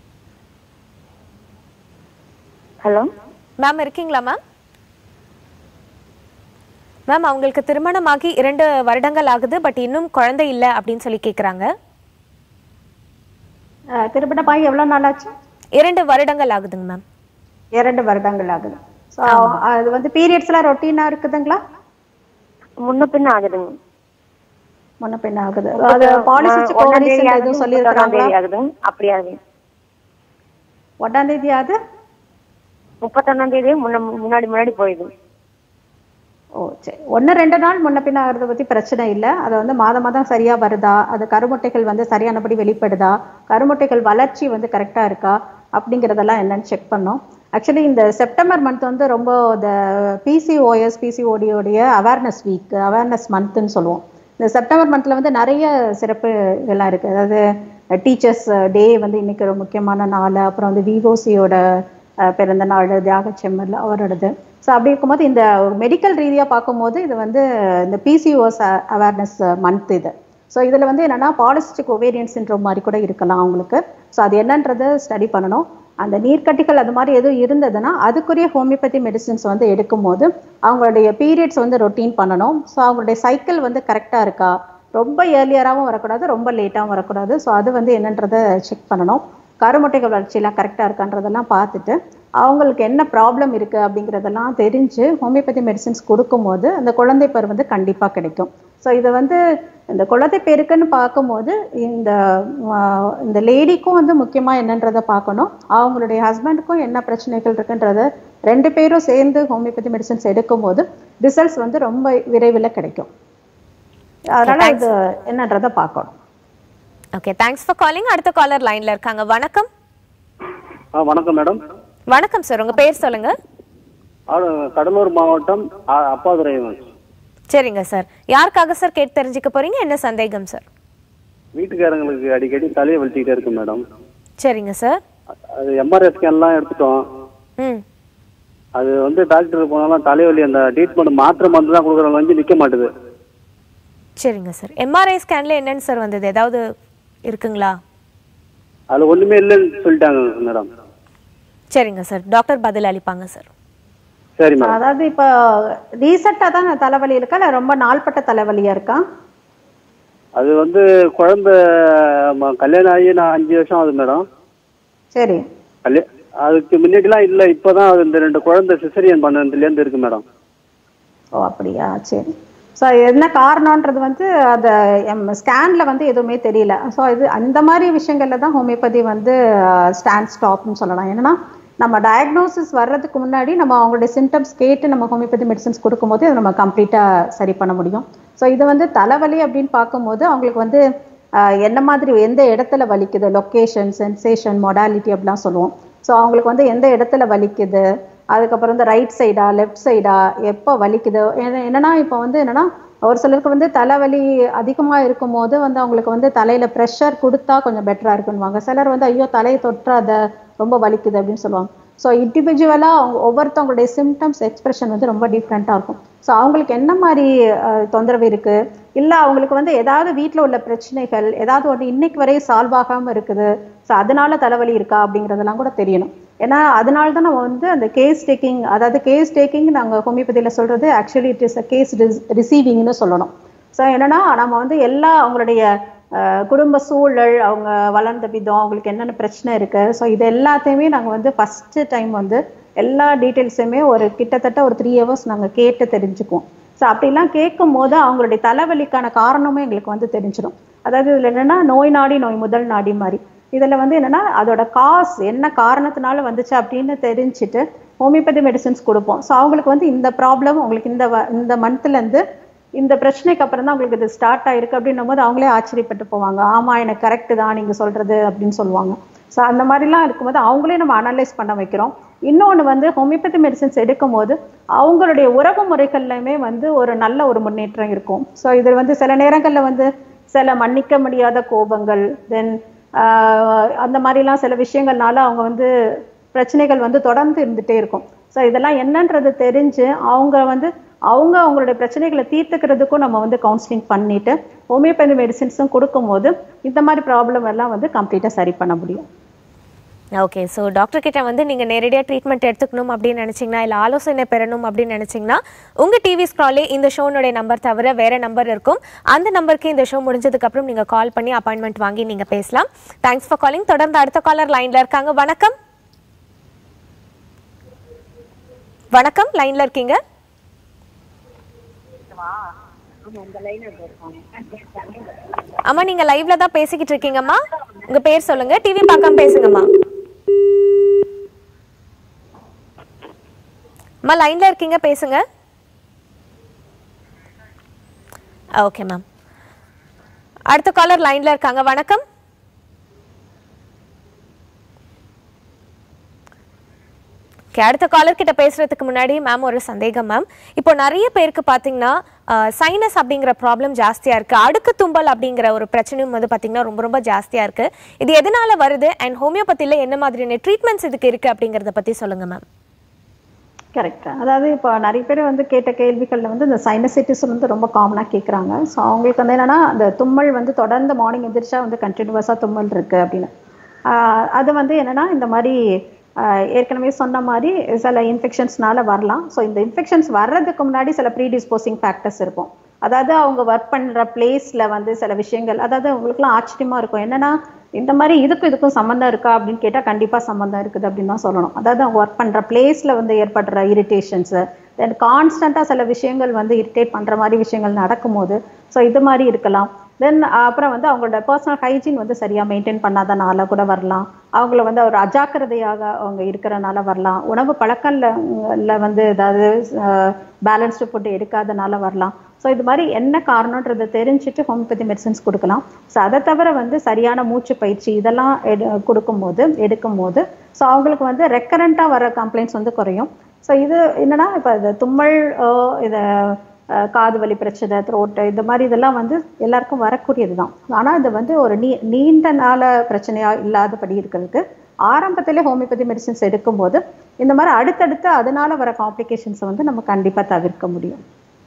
ஹலோ மேம் இருக்கீங்களா மேம் மேம் அவங்களுக்கு திருமணமாகி இரண்டு வருடங்கள் ஆகுது பட் இன்னும் குழந்தை இல்லை அப்படின்னு சொல்லி கேக்குறாங்க அஹ், திருமணமாகி எவ்வளோ நாள் ஆச்சு இரண்டு வருடங்கள் ஆகுதுங்க மேம் இரண்டு வருடங்கள் ஆகுது ஸோ அது வந்து பீரியட்ஸ்லாம் ரொட்டீனாக இருக்குதுங்களா முன்ன பின்ன ஆகுதுங்க முன்ன பின்ன ஆகுது அது பாலிசிஸ்டிக் ஒன்னாம் தேதி ஓவரிஸ் ஆகுது எதுவும் முப்பத்தொன்னாம் சொல்லியிருக்கிறாங்களா தேதி ஆகுது அப்படி ஆகுது ஒன்றாம் தேதி ஆகுது முப்பத்தொன்னாம் தேதி முன்ன முன்னாடி முன்னாடி போயிடுது ஓ சரி ஒன்று ரெண்டு நாள் முன்ன பின்ன ஆகிறத பற்றி பிரச்சனை இல்லை அது வந்து மாதம் மாதம் சரியாக வருதா அது கருமுட்டைகள் வந்து சரியானபடி வெளிப்படுதா கருமுட்டைகள் வளர்ச்சி வந்து கரெக்டாக இருக்கா அப்படிங்கிறதெல்லாம் என்னன்னு செக் பண்ணோம் ஆக்சுவலி இந்த செப்டம்பர் மந்த் வந்து ரொம்ப இந்த பிசிஓஎஸ் பிசிஓடியோடைய அவேர்னஸ் வீக் அவேர்னஸ் மந்த்னு சொல்லுவோம் இந்த செப்டம்பர் மந்த்தில் வந்து நிறைய சிறப்பு இதெல்லாம் இருக்குது அதாவது டீச்சர்ஸ் டே வந்து இன்னைக்கு ஒரு முக்கியமான நாள் அப்புறம் வந்து விவோசியோட அஹ் பிறந்த நாள் தியாக செம்மல் அவரோடது ஸோ அப்படி இருக்கும்போது இந்த மெடிக்கல் ரீதியாக பார்க்கும்போது இது வந்து இந்த பிசிஓஸ் அவேர்னஸ் மந்த் இது ஸோ இதில் வந்து என்னென்னா பாலிஸ்டிக் ஒவேரியன் சின்ட்ரோம் மாதிரி கூட இருக்கலாம் அவங்களுக்கு ஸோ அது என்னன்றதை ஸ்டடி பண்ணணும் அந்த நீர்க்கட்டிகள் அது மாதிரி எதுவும் இருந்ததுன்னா அதுக்குரிய ஹோமியோபதி மெடிசின்ஸ் வந்து எடுக்கும்போது அவங்களுடைய பீரியட்ஸ் வந்து ரொட்டீன் பண்ணணும் ஸோ அவங்களுடைய சைக்கிள் வந்து கரெக்டாக இருக்கா ரொம்ப ஏர்லியராகவும் வரக்கூடாது ரொம்ப லேட்டாகவும் வரக்கூடாது ஸோ அது வந்து என்னன்றதை செக் பண்ணணும் கருமுட்டைகள் வளர்ச்சியெல்லாம் கரெக்டாக இருக்கான்றதெல்லாம் பார்த்துட்டு அவங்களுக்கு என்ன ப்ராப்ளம் இருக்குது அப்படிங்கிறதெல்லாம் தெரிஞ்சு ஹோமியோபதி மெடிசின்ஸ் கொடுக்கும்போது அந்த குழந்தை பேர் வந்து கண்டிப்பாக கிடைக்கும் ஸோ இதை வந்து இந்த குழந்தை பேருக்குன்னு பார்க்கும்போது இந்த ஆஹ், இந்த லேடிக்கும் வந்து முக்கியமாக என்னன்றதை பார்க்கணும் அவங்களுடைய ஹஸ்பண்டுக்கும் என்ன பிரச்சனைகள் இருக்குன்றத ரெண்டு பேரும் சேர்ந்து ஹோமியோபதி மெடிசின்ஸ் எடுக்கும்போது ரிசல்ட்ஸ் வந்து ரொம்ப விரைவில் கிடைக்கும் அதனால இது என்னன்றதை பார்க்கணும் ஓகே தேங்க்ஸ் ஃபார் காலிங் அடுத்த காலர் லைன்ல இருக்காங்க வணக்கம் ஆ வணக்கம் மேடம் வணக்கம் சார் உங்க பேர் சொல்லுங்க ஆ, கடலூர் மாவட்டம் ஆ, அப்பாதுரை சரிங்க சார் யாருக்காக சார் கேட்டு தெரிஞ்சுக்க போறீங்க என்ன சந்தேகம் சார் வீட்டுக்காரங்களுக்கு அடிக்கடி தலையை வலிச்சுக்கிட்டே இருக்கு மேடம் சரிங்க சார் அது எம்ஆர்ஐ ஸ்கேன்லாம் எடுத்துட்டோம் ம் அது வந்து டாக்டர் போனாலும் தலைவலி அந்த ட்ரீட்மெண்ட் மாத்திரை மருந்து தான் கொடுக்குறாங்க வந்து நிற்க மாட்டுது சரிங்க சார் எம்ஆர்ஐ ஸ்கேன்ல என்னன்னு சார் வந்தது ஏதாவது இருக்குங்களா அது ஒண்ணுமே இல்லைன்னு சொல்லிட்டாங்க மேடம் சரிங்க சார் டாக்டர் பதில் அளிப்பாங்க சார் சரி மேடம் அதாவது இப்போ ரீசெண்டாக தான் தலைவலி இருக்கா இல்லை ரொம்ப நாள்பட்ட தலைவலியா இருக்கா அது வந்து குழந்தை ம- கல்யாணம் ஆகி நான் அஞ்சு வருஷம் ஆகுது மேடம் சரி கல்யா அதுக்கு முன்னாடிலாம் இல்லை இப்போதான் அது இந்த ரெண்டு குழந்தை சிசரியன் பண்ணதுலேருந்து இருக்கு மேடம் ஓ அப்படியா சரி ஸோ என்ன காரணம்ன்றது வந்து அதை எம் ஸ்கேனில் வந்து எதுவுமே தெரியல ஸோ இது அந்த மாதிரி விஷயங்கள்ல தான் ஹோமியோபதி வந்து ஸ்டாண்ட் ஸ்டாப்னு சொல்லலாம் என்னன்னா நம்ம டயக்னோசிஸ் வர்றதுக்கு முன்னாடி நம்ம அவங்களுடைய சிம்டம்ஸ் கேட்டு நம்ம ஹோமியோபதி மெடிசன்ஸ் கொடுக்கும்போது அதை நம்ம கம்ப்ளீட்டாக சரி பண்ண முடியும் ஸோ இது வந்து தலைவலி அப்படின்னு பார்க்கும்போது அவங்களுக்கு வந்து ஆஹ், என்ன மாதிரி எந்த இடத்துல வலிக்குது லொக்கேஷன் சென்சேஷன் மொடாலிட்டி அப்படிலாம் சொல்லுவோம் ஸோ அவங்களுக்கு வந்து எந்த இடத்துல வலிக்குது அதுக்கப்புறம் வந்து ரைட் சைடா லெஃப்ட் சைடா எப்போ வலிக்குது ஏன்னா- என்னன்னா இப்போ வந்து என்னன்னா ஒரு சிலருக்கு வந்து தலைவலி அதிகமாக இருக்கும்போது வந்து அவங்களுக்கு வந்து தலையில ப்ரெஷர் கொடுத்தா கொஞ்சம் பெட்டரா இருக்குன்னுவாங்க சிலர் வந்து ஐயோ தலையை தொற்றாத ரொம்ப வலிக்குது அப்படின்னு சொல்லுவாங்க ஸோ இண்டிவிஜுவலாக அவங்க ஒவ்வொருத்தவங்களுடைய சிம்டம்ஸ் எக்ஸ்பிரஷன் வந்து ரொம்ப டிஃப்ரெண்ட்டாக இருக்கும் ஸோ அவங்களுக்கு என்ன மாதிரி அஹ், தொந்தரவு இருக்கு இல்லை அவங்களுக்கு வந்து ஏதாவது வீட்டில் உள்ள பிரச்சனைகள் ஏதாவது ஒன்று இன்னைக்கு வரையும் சால்வ் ஆகாமல் இருக்குது ஸோ அதனால தலைவலி இருக்கா அப்படிங்கிறதெல்லாம் கூட தெரியணும் ஏன்னா அதனால தான் நம்ம வந்து அந்த கேஸ் டேக்கிங் அதாவது கேஸ் டேக்கிங் நாங்கள் ஹோமியோபதியில் சொல்றது actually it is a case ரிசீவிங்னு சொல்லணும் ஸோ என்னன்னா நம்ம வந்து எல்லா அவங்களுடைய அஹ், குடும்ப சூழல் அவங்க வளர்ந்த விதம் அவங்களுக்கு என்னென்ன பிரச்சனை இருக்கு ஸோ இது எல்லாத்தையுமே நாங்கள் வந்து ஃபர்ஸ்ட் டைம் வந்து எல்லா டீட்டெயில்ஸுமே ஒரு கிட்டத்தட்ட ஒரு த்ரீ ஹவர்ஸ் நாங்கள் கேட்டு தெரிஞ்சுக்குவோம் ஸோ அப்படிலாம் கேட்கும் போது அவங்களுடைய தலைவலிக்கான காரணமும் எங்களுக்கு வந்து தெரிஞ்சிடும் அதாவது இதில் என்னன்னா நோய் நாடி நோய் முதல் நாடி மாதிரி இதில் வந்து என்னன்னா அதோட காஸ் என்ன காரணத்தினால வந்துச்சு அப்படின்னு தெரிஞ்சுட்டு ஹோமியோபதி மெடிசின்ஸ் கொடுப்போம் ஸோ அவங்களுக்கு வந்து இந்த ப்ராப்ளம் உங்களுக்கு இந்த வ- இந்த மந்த்லேருந்து இந்த பிரச்சனைக்கு அப்புறம் தான் உங்களுக்கு இது ஸ்டார்ட் ஆயிருக்கு அப்படின்னும் போது அவங்களே ஆச்சரியப்பட்டு போவாங்க ஆமா எனக்கு கரெக்ட் தான் நீங்க சொல்றது அப்படின்னு சொல்லுவாங்க ஸோ அந்த மாதிரிலாம் இருக்கும்போது அவங்களே நம்ம அனலைஸ் பண்ண வைக்கிறோம் இன்னொன்று வந்து ஹோமியோபதி மெடிசின்ஸ் எடுக்கும் போது அவங்களுடைய உறவு முறைகள்லையுமே வந்து ஒரு நல்ல ஒரு முன்னேற்றம் இருக்கும் ஸோ இது வந்து சில நேரங்களில் வந்து சில மன்னிக்க முடியாத கோபங்கள் தென் அந்த மாதிரிலாம் சில விஷயங்கள்னால அவங்க வந்து பிரச்சனைகள் வந்து தொடர்ந்து இருந்துகிட்டே இருக்கும் ஸோ இதெல்லாம் என்னன்றது தெரிஞ்சு அவங்க வந்து அவங்க அவங்களுடைய பிரச்சனைகளை தீர்த்துக்கிறதுக்கும் நம்ம வந்து கவுன்சிலிங் பண்ணிட்டு ஹோமியோபதி மெடிசின்ஸும் கொடுக்கும்போது இந்த மாதிரி ப்ராப்ளம் எல்லாம் வந்து கம்ப்ளீட்டாக சரி பண்ண முடியும் ஓகே ஸோ டாக்டர் கிட்ட வந்து நீங்கள் நேரடியாக ட்ரீட்மெண்ட் எடுத்துக்கணும் அப்படின்னு நினச்சிங்கன்னா இல்லை ஆலோசனை பெறணும் அப்படின்னு நினச்சிங்கன்னா உங்கள் டிவி ஸ்க்ராலே இந்த ஷோனுடைய நம்பர் தவிர வேறு நம்பர் இருக்கும் அந்த நம்பருக்கு இந்த ஷோ முடிஞ்சதுக்கப்புறம் நீங்கள் கால் பண்ணி அப்பாயின்மெண்ட் வாங்கி நீங்கள் பேசலாம் தேங்க்ஸ் ஃபார் காலிங் தொடர்ந்து அடுத்த காலர் லைனில் இருக்காங்க வணக்கம் வணக்கம் லைனில் இருக்கீங்க அம்மா நீங்க லைவ்ல தான் பேசிக்கிட்டு இருக்கீங்கம்மா உங்க பேர் சொல்லுங்க டிவி பார்க்காம பேசுங்கம்மா அம்மா லைன்ல இருக்கீங்க பேசுங்க ஓகே மேம் அடுத்த காலர் லைன்ல இருக்காங்க வணக்கம் ஓகே அடுத்த காலர் கிட்ட பேசுறதுக்கு முன்னாடி மேம் ஒரு சந்தேகம் மேம் இப்போ நிறைய பேருக்கு பார்த்தீங்கன்னா சைனஸ் அப்படிங்கிற ப்ராப்ளம் ஜாஸ்தியா இருக்கு அடுக்கு தும்பல் அப்படிங்கிற ஒரு பிரச்சனையும் வந்து பார்த்தீங்கன்னா ரொம்ப ரொம்ப ஜாஸ்தியா இருக்கு இது எதனால வருது அண்ட் ஹோமியோபதியில என்ன மாதிரியான ட்ரீட்மெண்ட்ஸ் இதுக்கு இருக்கு அப்படிங்கறத பத்தி சொல்லுங்க மேம் கரெக்ட் அதாவது இப்போ நிறைய பேர் வந்து கேட்ட கேள்விகளில் வந்து இந்த சைனசைட்டிஸ் வந்து ரொம்ப காமனாக கேட்குறாங்க ஸோ அவங்களுக்கு வந்து என்னன்னா அந்த தும்மல் வந்து தொடர்ந்து மார்னிங் எந்திரிச்சா வந்து கண்டினியூஸாக தும்மல் இருக்கு அப்படின்னு ஆஹ் அது வந்து என்னன்னா இந்த மாதிரி ஆஹ் ஏற்கனவே சொன்ன மாதிரி சில இன்ஃபெக்ஷன்ஸ்னால வரலாம் ஸோ இந்த இன்ஃபெக்ஷன்ஸ் வர்றதுக்கு முன்னாடி சில ப்ரீடிஸ்போசிங் ஃபேக்டர்ஸ் இருக்கும் அதாவது அவங்க ஒர்க் பண்ணுற பிளேஸ்ல வந்து சில விஷயங்கள் அதாவது உங்களுக்குலாம் ஆச்சரியமா இருக்கும் என்னன்னா இந்த மாதிரி இதுக்கும் இதுக்கும் சம்மந்தம் இருக்கா அப்படின்னு கேட்டால் கண்டிப்பாக சம்மந்தம் இருக்குது அப்படின்னு தான் சொல்லணும் அதாவது அவங்க ஒர்க் பண்ணுற பிளேஸில் வந்து ஏற்படுற இரிட்டேஷன்ஸு தென் கான்ஸ்டண்ட்டாக சில விஷயங்கள் வந்து இரிட்டேட் பண்ணுற மாதிரி விஷயங்கள் நடக்கும்போது ஸோ இது மாதிரி இருக்கலாம் தென் அப்புறம் வந்து அவங்களோட பர்சனல் ஹைஜீன் வந்து சரியாக மெயின்டைன் பண்ணாதனால கூட வரலாம் அவங்கள வந்து ஒரு அஜாக்கிரதையாக அவங்க இருக்கிறனால வரலாம் உணவு பழக்கம்ல வந்து ஏதாவது பேலன்ஸ்டு ஃபுட் எடுக்காதனால வரலாம் ஸோ இது மாதிரி என்ன காரணன்றதை தெரிஞ்சுட்டு ஹோமியோபதி மெடிசன்ஸ் கொடுக்கலாம் ஸோ அதை தவிர வந்து சரியான மூச்சு பயிற்சி இதெல்லாம் எடு கொடுக்கும்போது எடுக்கும்போது ஸோ அவங்களுக்கு வந்து ரெக்கரண்ட்டாக வர கம்ப்ளைண்ட்ஸ் வந்து குறையும் ஸோ இது என்னன்னா இப்போ இது தும்மல் இதை காது வலி பிரச்சனை த்ரோட்டு இந்த மாதிரி இதெல்லாம் வந்து எல்லாருக்கும் வரக்கூடியது தான் ஆனால் இது வந்து ஒரு நீ நீண்ட நாள பிரச்சனையாக இல்லாதபடி இருக்கிறதுக்கு ஆரம்பத்திலே ஹோமியோபதி மெடிசின்ஸ் எடுக்கும்போது இந்த மாதிரி அடுத்தடுத்து அதனால வர காம்ப்ளிகேஷன்ஸை வந்து நம்ம கண்டிப்பாக தவிர்க்க முடியும்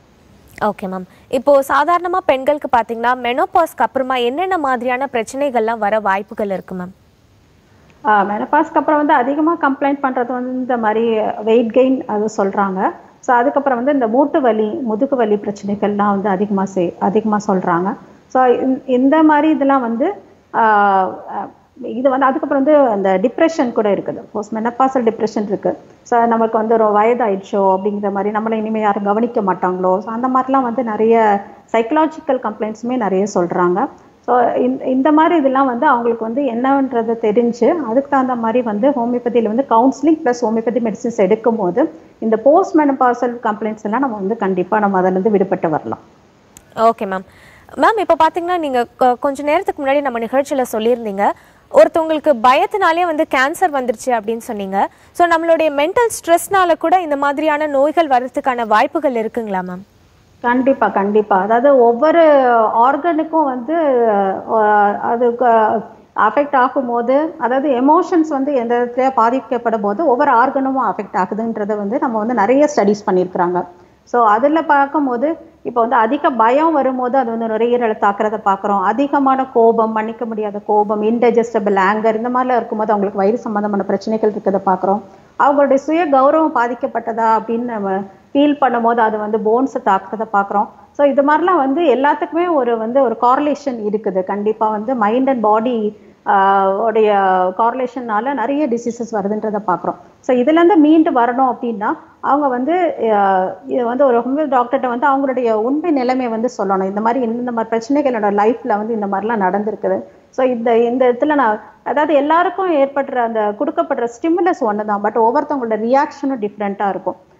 ஓகே மேம் இப்போ சாதாரணமா பெண்களுக்கு பாத்தீங்கன்னா மெனோபாஸ்க்கு அப்புறமா என்னென்ன மாதிரியான பிரச்சனைகள்லாம் வர வாய்ப்புகள் இருக்கு மேம் மெனபாஸ்க்கு அப்புறம் வந்து அதிகமாக கம்ப்ளைண்ட் பண்ணுறது வந்து இந்த மாதிரி வெயிட் கெயின் அது சொல்கிறாங்க ஸோ அதுக்கப்புறம் வந்து இந்த மூட்டு வலி முதுகு வலி பிரச்சனைகள்லாம் வந்து அதிகமாக செய் அதிகமாக சொல்கிறாங்க ஸோ இந்த மாதிரி இதெல்லாம் வந்து ஆஹ் அஹ் இது வந்து அதுக்கப்புறம் வந்து அந்த டிப்ரெஷன் கூட இருக்குது போஸ்ட் மெனப்பாசல் டிப்ரெஷன் இருக்குது ஸோ நமக்கு வந்து ஒரு வயதாயிடுச்சோ அப்படிங்கிற மாதிரி நம்மளை இனிமேல் யாரும் கவனிக்க மாட்டாங்களோ ஸோ அந்த மாதிரிலாம் வந்து நிறைய சைக்கலாஜிக்கல் கம்ப்ளைண்ட்ஸுமே நிறைய சொல்கிறாங்க ஸோ இந்த இந்த மாதிரி இதெல்லாம் வந்து அவங்களுக்கு வந்து என்னன்றதை தெரிஞ்சு அதுக்கு தகுந்த மாதிரி வந்து ஹோமியோபதியில் வந்து கவுன்சிலிங் ப்ளஸ் ஹோமியோபதி மெடிசின்ஸ் எடுக்கும்போது இந்த போஸ்ட் மெனபாசல் கம்ப்ளைண்ட்ஸ் எல்லாம் நம்ம வந்து கண்டிப்பாக நம்ம அதிலிருந்து விடுபட்டு வரலாம் ஓகே மேம் மேம் இப்போ பார்த்தீங்கன்னா நீங்கள் கொஞ்ச நேரத்துக்கு முன்னாடி நம்ம நிகழ்ச்சியில் சொல்லியிருந்தீங்க ஒருத்தவங்களுக்கு பயத்தினாலே வந்து கேன்சர் வந்துருச்சு அப்படின்னு சொன்னீங்க ஸோ நம்மளுடைய மென்டல் ஸ்ட்ரெஸ்னால கூட இந்த மாதிரியான நோய்கள் வர்றதுக்கான வாய்ப்புகள் இருக்குங்களா மேம் கண்டிப்பா கண்டிப்பா அதாவது ஒவ்வொரு ஆர்கனுக்கும் வந்து அஹ், அது அஃபெக்ட் ஆகும்போது அதாவது எமோஷன்ஸ் வந்து எந்த இடத்துல பாதிக்கப்படும் போது ஒவ்வொரு ஆர்கனும் அஃபெக்ட் ஆகுதுன்றதை வந்து நம்ம வந்து நிறைய ஸ்டடீஸ் பண்ணியிருக்கிறாங்க ஸோ அதில் பார்க்கும்போது இப்போ வந்து அதிக பயம் வரும்போது அது வந்து நுரையீரலை தாக்குறத பார்க்குறோம் அதிகமான கோபம் மன்னிக்க முடியாத கோபம் இன்டைஜஸ்டபிள் ஆங்கர் இந்த மாதிரிலாம் இருக்கும்போது அவங்களுக்கு வயிறு சம்பந்தமான பிரச்சனைகள் இருக்கிறத பார்க்குறோம் அவங்களுடைய சுய கௌரவம் பாதிக்கப்பட்டதா அப்படின்னு நம்ம ஃபீல் பண்ணும்போது அது வந்து போன்ஸை தாக்குறத பார்க்குறோம் ஸோ இது மாதிரிலாம் வந்து எல்லாத்துக்குமே ஒரு வந்து ஒரு கார்லேஷன் இருக்குது கண்டிப்பாக வந்து மைண்ட் அண்ட் பாடி உடைய கார்லேஷன்னால நிறைய டிசீசஸ் வருதுன்றதை பார்க்குறோம் ஸோ இதுலேருந்து மீண்டு வரணும் அப்படின்னா அவங்க வந்து ஆஹ் இது வந்து ஒரு ஹோமியோ டாக்டர்கிட்ட வந்து அவங்களுடைய உண்மை நிலைமையை வந்து சொல்லணும் இந்த மாதிரி இந்த மாதிரி பிரச்சனைகளோட லைஃப்ல வந்து இந்த மாதிரிலாம் நடந்திருக்குது ஸோ இந்த இந்த இடத்துல நான் அதாவது எல்லாருக்கும் ஏற்படுற அந்த கொடுக்கப்படுற ஸ்டிமுலஸ் ஒன்று தான் பட் ஒவ்வொருத்தவங்களோட ரியாக்ஷனும் டிஃப்ரெண்ட்டாக இருக்கும்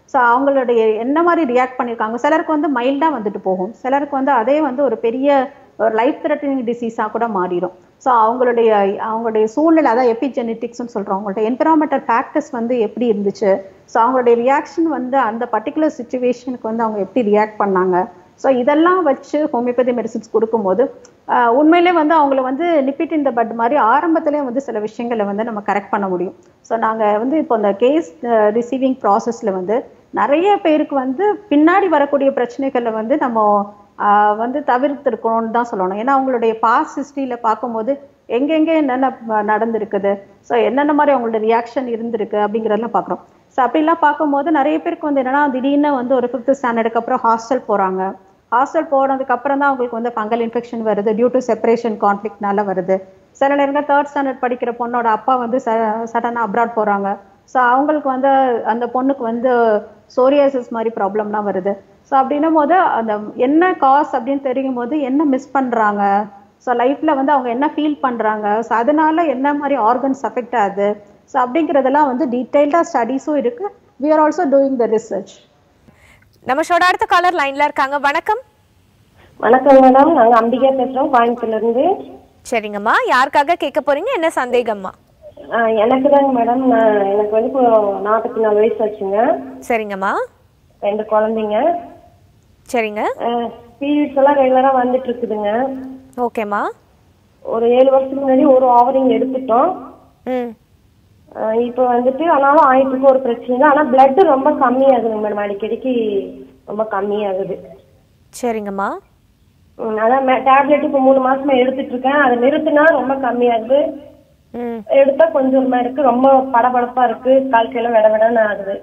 ஸோ அவங்களுடைய என்ன மாதிரி ரியாக்ட் பண்ணியிருக்காங்க சிலருக்கு வந்து மைல்டாக வந்துட்டு போகும் சிலருக்கு வந்து அதே வந்து ஒரு பெரிய ஒரு லைஃப் த்ரெட்டனிங் டிசீஸாக கூட மாறிடும் ஸோ அவங்களுடைய அவங்களுடைய சூழ்நிலை அதான் எபிஜெனட்டிக்ஸ்னு சொல்கிறோம் அவங்களுடைய என்விரான்மெண்டல் ஃபேக்டர்ஸ் வந்து எப்படி இருந்துச்சு ஸோ அவங்களுடைய ரியாக்ஷன் வந்து அந்த பர்டிகுலர் சுச்சுவேஷனுக்கு வந்து அவங்க எப்படி ரியாக்ட் பண்ணாங்க ஸோ இதெல்லாம் வச்சு ஹோமியோபதி மெடிசின்ஸ் கொடுக்கும்போது ஆஹ் உண்மையிலே வந்து அவங்கள வந்து நிப்பிட் இந்த பட் மாதிரி ஆரம்பத்திலே வந்து சில விஷயங்களை வந்து நம்ம கரெக்ட் பண்ண முடியும் ஸோ நாங்கள் வந்து இப்போ இந்த கேஸ் ரிசீவிங் ப்ராசஸில் வந்து நிறைய பேருக்கு வந்து பின்னாடி வரக்கூடிய பிரச்சனைகளை வந்து நம்ம ஆஹ் வந்து தவிர்த்திருக்கணும்னு தான் சொல்லணும் ஏன்னா அவங்களுடைய பாஸ் ஹிஸ்ட்ரியில் பார்க்கும்போது எங்கெங்கே என்னென்ன ம- நடந்திருக்குது ஸோ என்னென்ன மாதிரி அவங்களோட ரியாக்ஷன் இருந்திருக்கு அப்படிங்கிறதெல்லாம் பார்க்குறோம் ஸோ அப்படிலாம் பார்க்கும்போது நிறைய பேருக்கு வந்து என்னன்னா திடீர்னு வந்து ஒரு ஃபிஃப்த் ஸ்டாண்டர்டுக்கு அப்புறம் ஹாஸ்டல் போகிறாங்க ஹாஸ்டல் போனதுக்கு அப்புறம் தான் அவங்களுக்கு வந்து ஃபங்கல் இன்ஃபெக்ஷன் வருது டியூ டு செப்பரேஷன் கான்ஃப்ளிக்னால வருது சில நேரங்கள் தேர்ட் ஸ்டாண்டர்ட் படிக்கிற பொண்ணோட அப்பா வந்து சடனாக அப்ராட் போகிறாங்க ஸோ அவங்களுக்கு வந்து அந்த பொண்ணுக்கு வந்து சோரியாசிஸ் மாதிரி ப்ராப்ளம்லாம் வருது ஸோ அப்படின்னும் போது அந்த என்ன காஸ் அப்படின்னு தெரியும் போது என்ன மிஸ் பண்ணுறாங்க ஸோ லைஃப்பில் வந்து அவங்க என்ன ஃபீல் பண்ணுறாங்க ஸோ அதனால என்ன மாதிரி ஆர்கன்ஸ் அஃபெக்ட் ஆகுது ஸோ அப்படிங்கிறதெல்லாம் வந்து டீட்டெயில்டாக ஸ்டடீஸும் இருக்குது we are also doing the research நம்ம ஷோட அடுத்த காலர் லைன்ல இருக்காங்க வணக்கம் வணக்கம் மேடம் நாங்க அம்பிகா பேசுறோம் கோயம்புத்தூர்ல இருந்து சரிங்கம்மா யாருக்காக கேட்க போறீங்க என்ன சந்தேகம்மா ஆஹ் எனக்கு தாங்க மேடம் நான் எனக்கு வந்து இப்போ நாற்பத்தி நாலு வயசு ஆச்சுங்க சரிங்கம்மா ரெண்டு குழந்தைங்க சரிங்க பீரியட்ஸ் எல்லாம் ரெகுலரா வந்துட்டு இருக்குதுங்க ஓகேம்மா ஒரு ஏழு வருஷத்துக்கு முன்னாடி ஒரு ஓவரிங் எடுத்துட்டோம் ம் ஆஹ் இப்போ வந்துட்டு ஆனாலும் ஆயிட்டுக்கு ஒரு பிரச்சனை இல்லை ஆனா பிளட் ரொம்ப கம்மியாகுதுங்க மேடம் அடிக்கடிக்கு ரொம்ப கம்மியாகுது சரிங்கம்மா ம், அதான் டேப்லெட் இப்போ மூணு மாசமா எடுத்துட்டு இருக்கேன் அதை நிறுத்தினா ரொம்ப கம்மியாகுது ம் எடுத்தா கொஞ்சமா இருக்கு ரொம்ப படபடப்பா இருக்கு கால் கையில விட விடன்னு ஆகுது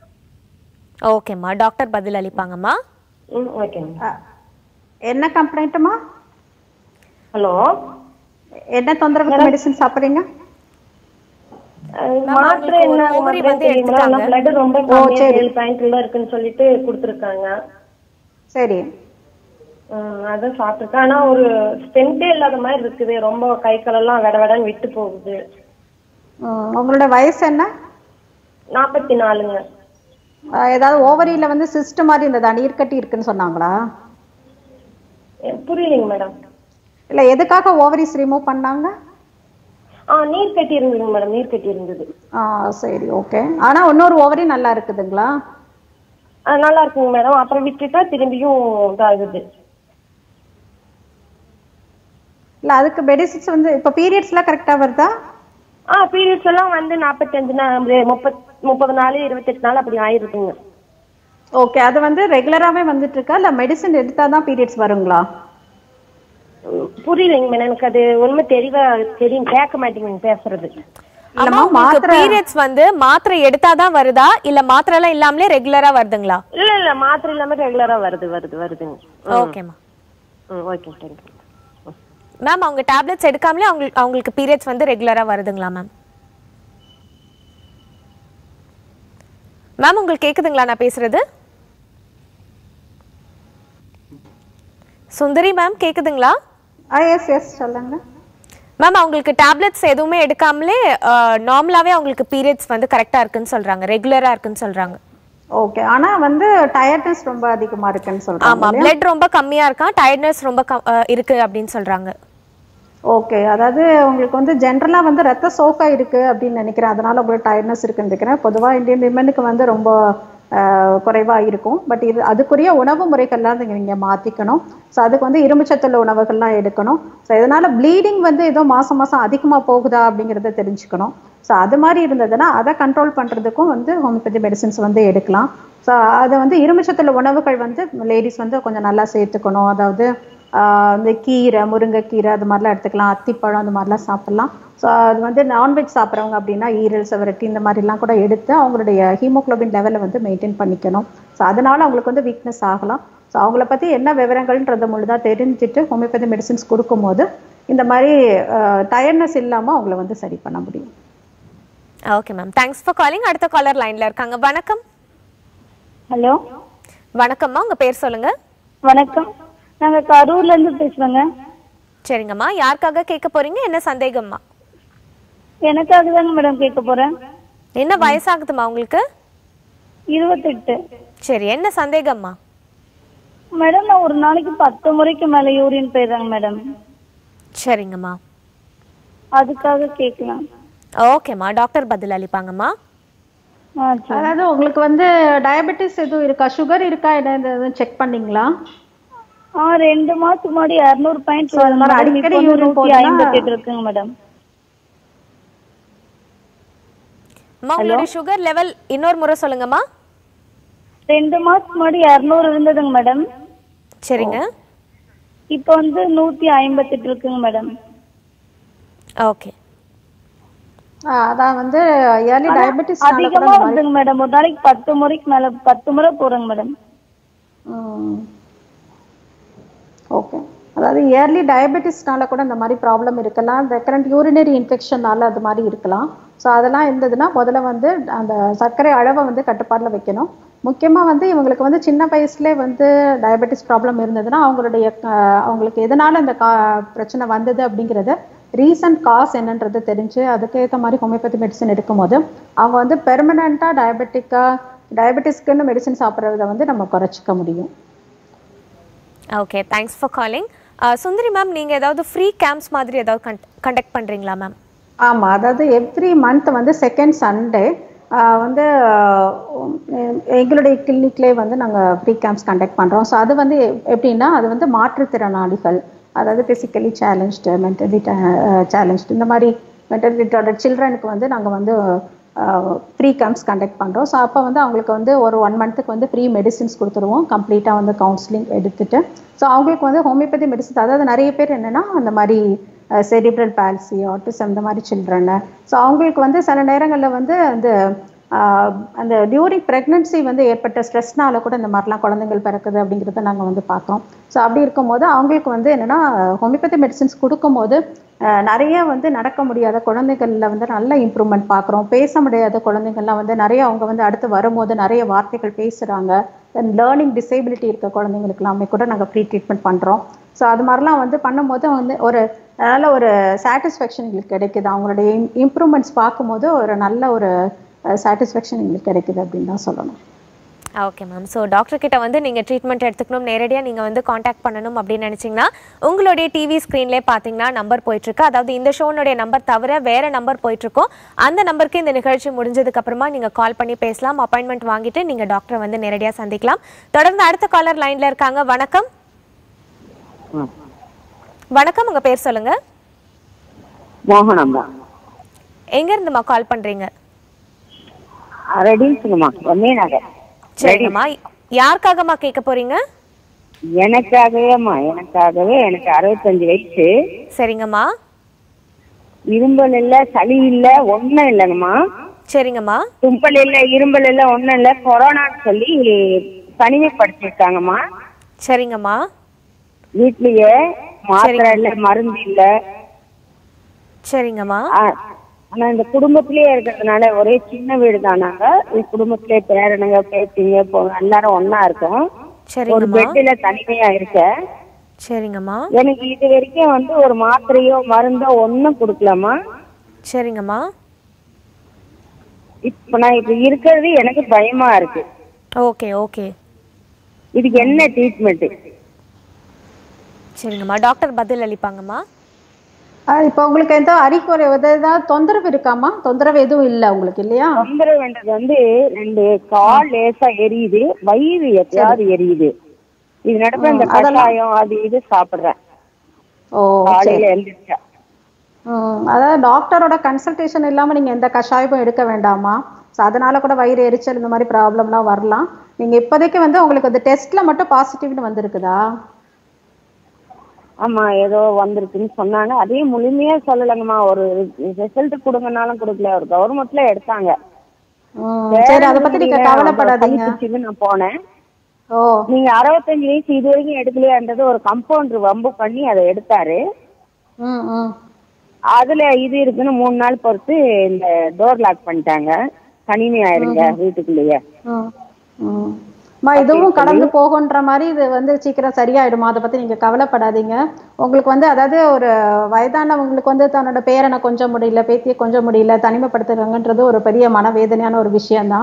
ஓகேம்மா டாக்டர் பதில் அளிப்பாங்கம்மா ம் ஓகேங்க என்ன கம்ப்ளைண்ட்டுமா ஹலோ என்ன தொந்தரவுக்கு மெடிசன் சாப்பிட்றீங்க மாத்திரை அவங்களுக்கு ஒரு என்ன ovary மாத்திரை வந்து தெரியுங்களா ஆனா எடுத்துட்டாங்க. blood ரொம்ப ஓ, கம்மியா சரி. ஏழு பாயிண்ட்ல இருக்குன்னு சொல்லிட்டு கொடுத்துருக்காங்க சரி ம், அதான் சாப்பிட்டுருக்கேன் ஆனா ஒரு ஸ்டென்ட்டே இல்லாத மாதிரி இருக்குது ரொம்ப கை காலெல்லாம் விட விடன்னு விட்டு போகுது ம், உங்களோட வயசு என்ன நாற்பத்தி நாலுங்க அஹ் ஏதாவது ஓவரியில் வந்து சிஸ்ட் மாதிரி இருந்ததா நீர்க்கட்டி இருக்குன்னு சொன்னாங்களா எ, புரியலைங்க மேடம் இல்லை எதுக்காக ஓவரிஸ் ரிமூவ் பண்ணாங்க ஆ நீர் கட்டி இருந்ததுங்க மேடம் நீர் கட்டி இருந்தது ஆ சரி ஓகே ஆனால் இன்னொரு ஓவரி நல்லா இருக்குதுங்களா ஆ, நல்லா இருக்குங்க மேடம் அப்புறம் விட்டுட்டா திரும்பியும் இதாகுது இல்லை அதுக்கு மெடிசின்ஸ் வந்து இப்போ பீரியட்ஸ்லாம் கரெக்டாக வருதா ஆ பீரியட்ஸ் எல்லாம் வந்து நாற்பத்தஞ்சு நாள் முப்பத் முப்பது நாள் இருபத்தெட்டு நாள் அப்படி ஆயிருக்குங்க ஓகே அது வந்து ரெகுலராகவே வந்துட்டு இருக்கா இல்லை மெடிசன் எடுத்தால் தான் பீரியட்ஸ் வருங்களா ம், புரியலைங்க மேடம் எனக்கு அது ஒண்ணுமே தெளிவா தெரியும் கேட்க மாட்டேங்குங்க பேசுறது அம்மா இல்லைம்மா உங்களுக்கு மாத்திரை பீரியட்ஸ் வந்து மாத்திரை எடுத்தாதான் வருதா இல்ல மாத்திரை எல்லாம் இல்லாமலே ரெகுலரா வருதுங்களா இல்ல இல்ல மாத்திரை இல்லாம ரெகுலரா வருது வருது வருதுங்க ஓகேம்மா ம் ஓகே தேங்க்யூ மேம் அவங்க டேப்லெட்ஸ் எடுக்காமலே அவங்களுக்கு அவங்களுக்கு பீரியட்ஸ் வந்து ரெகுலரா வருதுங்களா மேம் மேம் உங்களுக்கு கேக்குதுங்களா நான் பேசுறது சுந்தரி மேம் கேக்குதுங்களா ஆ எஸ் எஸ் சொல்லுங்க மேம் அவங்களுக்கு டேப்லெட்ஸ் எதுவுமே எடுக்காமலே நார்மலாவே அவங்களுக்கு பீரியட்ஸ் வந்து கரெக்டா இருக்குன்னு சொல்றாங்க ரெகுலரா இருக்குன்னு சொல்றாங்க ஓகே ஆனா வந்து டயர்ட்னஸ் ரொம்ப அதிகமா இருக்குன்னு சொல்றாங்க ஆமா பிளட் ரொம்ப கம்மியா இருக்கான் டயர்ட்னஸ் ரொம்ப கம்- அஹ், இருக்கு அப்படின்னு சொல்றாங்க ஓகே அதாவது உங்களுக்கு வந்து ஜென்ரலா வந்து ரத்த சோகை இருக்கு அப்படின்னு நினைக்கிறேன் அதனால உங்களுக்கு டயர்ட்னஸ் இருக்குன்னு நினைக்கிறேன் பொதுவா இந்தியன் விமனுக்கு வந்து ரொம்ப ஆஹ், குறைவா இருக்கும் பட் இது அதுக்குரிய உணவு முறைகள்லாம் நீங்க நீங்க மாத்திக்கணும் ஸோ அதுக்கு வந்து இரும்புச்சத்துள்ள உணவுகள்லாம் எடுக்கணும் ஸோ இதனால ப்ளீடிங் வந்து ஏதோ மாசம் மாசம் அதிகமா போகுதா அப்படிங்கிறத தெரிஞ்சுக்கணும் ஸோ அது மாதிரி இருந்ததுன்னா அதை கண்ட்ரோல் பண்றதுக்கும் வந்து ஹோமியோபதி மெடிசின்ஸ் வந்து எடுக்கலாம் ஸோ அதை வந்து இரும்புச்சத்துள்ள உணவுகள் வந்து லேடிஸ் வந்து கொஞ்சம் நல்லா சேர்த்துக்கணும் அதாவது ஆஹ் இந்த கீரை முருங்கைக்கீரை அது மாதிரிலாம் எடுத்துக்கலாம் அத்திப்பழம் அந்த மாதிரிலாம் சாப்பிடலாம் ஸோ அது வந்து நான்வெஜ் சாப்பிட்றவங்க அப்படின்னா ஈரல் செவரட்டி இந்த மாதிரிலாம் கூட எடுத்து அவங்களுடைய ஹீமோகுளோபின் லெவலை வந்து மெயின்டைன் பண்ணிக்கணும் ஸோ அதனால அவங்களுக்கு வந்து வீக்னஸ் ஆகலாம் ஸோ அவங்கள பற்றி என்ன விவரங்கள்ன்றத முழுதாக தெரிஞ்சுட்டு ஹோமியோபதி மெடிசின்ஸ் கொடுக்கும்போது இந்த மாதிரி டயர்ட்னஸ் இல்லாமல் அவங்கள வந்து சரி பண்ண முடியும் okay ma'am thanks for calling அடுத்த காலர் லைன்ல இருக்காங்க வணக்கம் ஹலோ வணக்கம்மா உங்க பேர் சொல்லுங்க வணக்கம் நாங்க கரூர்ல இருந்து பேசுறோங்க சரிங்கம்மா யாருக்காக கேட்க போறீங்க என்ன சந்தேகம்மா எனக்காக தாங்க மேடம் கேட்க போறேன் என்ன வயசாகுதுமா உங்களுக்கு இருபத்தெட்டு சரி என்ன சந்தேகம்மா மேடம் நான் ஒரு நாளைக்கு பத்து முறைக்கு மேல யூரின் போயிடுறேங்க மேடம் சரிங்கம்மா அதுக்காக கேட்கலாம் ஓகேம்மா டாக்டர் பதில் அளிப்பாங்கம்மா ஆ சரி அதாவது உங்களுக்கு வந்து டயபெட்டிஸ் எதுவும் இருக்கா சுகர் இருக்கா என்ன எதுவும் செக் பண்ணீங்களா ஆ ரெண்டு மாசத்துக்கு முன்னாடி இரநூறு பாயிண்ட் So, அது மாதிரி அடிக்கடி urine நூத்தி போகுதுன்னா- ஐம்பத்தி எட்டு இருக்குங்க மேடம் அம்மா உங்களுடைய சுகர் லெவல் இன்னொரு முறை சொல்லுங்கம்மா ரெண்டு மாசத்துக்கு முன்னாடி இரநூறு இருந்ததுங்க மேடம் சரிங்க இப்போ வந்து நூத்தி ஐம்பத்தி எட்டு இருக்குங்க மேடம் ஓகே ஆ, அதான் வந்து ஏர்லி டயபெட்டிஸ் அதிகமா வருதுங்க மேடம் ஒரு நாளைக்கு பத்து முறைக்கு மேல பத்து முறை போறேங்க மேடம் ஓகே அதாவது இயர்லி டயபெட்டிஸ்னால கூட இந்த மாதிரி ப்ராப்ளம் இருக்கலாம் இந்த கரண்ட் யூரினரி இன்ஃபெக்ஷனால அது மாதிரி இருக்கலாம் ஸோ அதெல்லாம் இருந்ததுன்னா முதல்ல வந்து அந்த சர்க்கரை அளவை வந்து கட்டுப்பாட்டில் வைக்கணும் முக்கியமாக வந்து இவங்களுக்கு வந்து சின்ன வயசுலேயே வந்து டயபெட்டிஸ் ப்ராப்ளம் இருந்ததுன்னா அவங்களுடைய அஹ், அவங்களுக்கு எதனால இந்த கா பிரச்சனை வந்தது அப்படிங்கிறத ரீசன்ட் காஸ் என்னன்றது தெரிஞ்சு அதுக்கேற்ற மாதிரி ஹோமியோபதி மெடிசன் எடுக்கும்போது அவங்க வந்து பெர்மனண்ட்டாக டயபெட்டிக்காக டயபெட்டிஸ்க்குன்னு மெடிசன் சாப்பிட்றத வந்து நம்ம குறைச்சிக்க முடியும் okay thanks for calling Sundari ma'am நீங்க ஏதாவது ஃப்ரீ கேம்ப்ஸ் மாதிரி ஏதாவது கண்டக்ட் பண்றீங்களா மேம் ஆமாம் அதாவது எவ்ரி மந்த் வந்து செகண்ட் சண்டே வந்து ஆஹ் உம் எங்களுடைய கிளினிக்லேயே வந்து நாங்கள் ஃப்ரீ கேம்ப்ஸ் கண்டக்ட் பண்ணுறோம் ஸோ அது வந்து எப்- எப்படின்னா அது வந்து மாற்றுத்திறனாளிகள் அதாவது ஃபிசிக்கலி சேலஞ்ச்டு மென்டலி சேலஞ்ச்டு இந்த மாதிரி மென்டலி ரிட்டார்டட் சில்ட்ரனுக்கு வந்து நாங்கள் வந்து ஃப்ரீ கேம்ப்ஸ் கண்டக்ட் பண்ணுறோம் ஸோ அப்போ வந்து அவங்களுக்கு வந்து ஒரு ஒன் மந்த்துக்கு வந்து ஃப்ரீ மெடிசின்ஸ் கொடுத்துருவோம் கம்ப்ளீட்டாக வந்து கவுன்சிலிங் எடுத்துட்டு ஸோ அவங்களுக்கு வந்து ஹோமியோபதி மெடிசின்ஸ் அதாவது நிறைய பேர் என்னென்னா அந்த மாதிரி செரிப்ரல் பால்சி ஆட்டிசம் இந்த மாதிரி சில்ட்ரனு ஸோ அவங்களுக்கு வந்து சில நேரங்களில் வந்து அந்த ஆஹ், அந்த டியூரிங் ப்ரெக்னன்சி வந்து ஏற்பட்ட ஸ்ட்ரெஸ்னால கூட இந்த மாதிரிலாம் குழந்தைகள் பிறக்குது அப்படிங்கிறத நாங்கள் வந்து பார்த்தோம் ஸோ அப்படி இருக்கும்போது அவங்களுக்கு வந்து என்னென்னா ஹோமியோபதி மெடிசின்ஸ் கொடுக்கும்போது ஆஹ், நிறைய வந்து நடக்க முடியாத குழந்தைகளில் வந்து நல்ல இம்ப்ரூவ்மெண்ட் பார்க்குறோம் பேச முடியாத குழந்தைங்கள்லாம் வந்து நிறைய அவங்க வந்து அடுத்து வரும்போது நிறைய வார்த்தைகள் பேசுகிறாங்க தென் லேர்னிங் டிசேபிலிட்டி இருக்க குழந்தைங்களுக்கு எல்லாமே கூட நாங்கள் ஃப்ரீ ட்ரீட்மெண்ட் பண்ணுறோம் ஸோ அது மாதிரிலாம் வந்து பண்ணும்போது வந்து ஒரு நல்ல ஒரு சாட்டிஸ்ஃபேக்ஷன் எங்களுக்கு கிடைக்குது அவங்களுடைய இம்ப்ரூவ்மெண்ட்ஸ் பார்க்கும்போது ஒரு நல்ல ஒரு சாட்டிஸ்ஃபேக்ஷன் எங்களுக்கு கிடைக்குது அப்படின்னு தான் சொல்லணும் ஓகே மேம் ஸோ டாக்டர் கிட்ட வந்து நீங்கள் ட்ரீட்மெண்ட் எடுத்துக்கணும் நேரடியாக நீங்கள் வந்து காண்டாக்ட் பண்ணணும் அப்படின்னு நினச்சிங்கன்னா உங்களுடைய டிவி ஸ்க்ரீன்லேயே பார்த்தீங்கன்னா நம்பர் போயிட்டுருக்கு அதாவது இந்த ஷோனுடைய நம்பர் தவிர வேறு நம்பர் போயிட்டுருக்கோம் அந்த நம்பருக்கு இந்த நிகழ்ச்சி முடிஞ்சதுக்கு அப்புறமா நீங்கள் கால் பண்ணி பேசலாம் அப்பாயின்மெண்ட் வாங்கிட்டு நீங்கள் டாக்டரை வந்து நேரடியாக சந்திக்கலாம் தொடர்ந்து அடுத்த காலர் லைனில் இருக்காங்க வணக்கம் வணக்கம் உங்கள் பேர் சொல்லுங்க மோகனம்மா எங்கேருந்துமா கால் பண்ணுறீங்க ரெடின்ஸுங்கம்மா ஒன்னே நகர் சரிங்கம்மா யாருக்காகம்மா கேட்க போறீங்க எனக்காகவேம்மா எனக்காகவே எனக்கு அறுபத்தஞ்சு வயசு சரிங்கம்மா இரும்பல் இல்ல சளி இல்ல ஒண்ணும் இல்லைங்கம்மா சரிங்கம்மா தும்பல் இல்ல இரும்பல் இல்ல ஒண்ணும் இல்ல கொரோனான்னு சொல்லி தனிமைப்படுத்திருக்காங்கம்மா சரிங்கம்மா வீட்லயே மாத்திரை இல்ல மருந்து இல்ல சரிங்கம்மா ஆ, ஆனா இந்த குடும்பத்திலேயே இருக்கிறதுனால ஒரே சின்ன வீடு தான் நாங்க இந்த குடும்பத்திலே பேரனுங்க பேத்திங்க போ- எல்லாரும் ஒண்ணா இருக்கோம் ஒரு சரிங்கம்மா பெட்ல தனிமையா இருக்கேன் சரிங்கம்மா எனக்கு இது வரைக்கும் வந்து ஒரு மாத்திரையோ மருந்தோ ஒண்ணும் கொடுக்கலாமா சரிங்கம்மா இப்ப நான் இப்ப இருக்கிறது எனக்கு பயமா இருக்கு ஓகே ஓகே இதுக்கு என்ன ட்ரீட்மெண்ட் சரிங்கம்மா டாக்டர் பதில் அளிப்பாங்கம்மா இப்போ உங்களுக்கு எந்த அறிகுறி எதாவது ஏதாவது தொந்தரவு இருக்காமா தொந்தரவு எதுவும் இல்லை உங்களுக்கு இல்லையா தொந்தரவுன்றது வந்து ரெண்டு கால் லேசா எரியுது வயிறு எப்பயாவது எரியுது இது நடப்ப இந்த ம், அதெல்லாம். கஷாயம் அது இது சாப்பிடுறேன் ஓ சரி காலையில எழுந்திரிச்சா ம், அதாவது டாக்டரோட கன்சல்டேஷன் இல்லாமல் நீங்கள் எந்த கஷாயமும் எடுக்க வேண்டாமா ஸோ அதனால கூட வயிறு எரிச்சல் இந்த மாதிரி ப்ராப்ளம்லாம் வரலாம் நீங்கள் இப்போதைக்கு வந்து உங்களுக்கு அந்த டெஸ்ட்டில் மட்டும் பாசிட்டிவ்னு வந்திருக்குதா ஆமா ஏதோ வந்திருக்குன்னு சொன்னாங்க அதையும் முழுமையா சொல்லலைங்கம்மா ஒரு ரிசல்ட் கொடுங்கனாலும் கொடுக்கல ஒரு கவர்மெண்ட்ல எடுத்தாங்க ம், சரி அதை பற்றி நீங்கள் கவலைப்படாதீங்க கவலைப்படாதீங்க நான் போனேன் ஓ நீங்க அறுபத்தஞ்சு வயசு இது வரைக்கும் எடுக்கலையான்றது ஒரு கம்பவுண்டர் வம்பு பண்ணி அதை எடுத்தாரு ம் ம் அதுல இது இருக்குன்னு மூணு நாள் பொறுத்து இந்த டோர் லாக் பண்ணிட்டாங்க தனிமையாயிருங்க வீட்டுக்குள்ளேயே ம் ம் அம்மா இதுவும் கடந்து போகுன்ற மாதிரி இது வந்து சீக்கிரம் சரியாயிடுமா அதை பற்றி நீங்கள் கவலைப்படாதீங்க உங்களுக்கு வந்து அதாவது ஒரு வயதானவங்களுக்கு வந்து தன்னோட பேரனை கொஞ்சம் முடியல பேத்தியை கொஞ்சம் முடியல தனிமைப்படுத்துறாங்கன்றது ஒரு பெரிய மனவேதனையான ஒரு விஷயம்தான்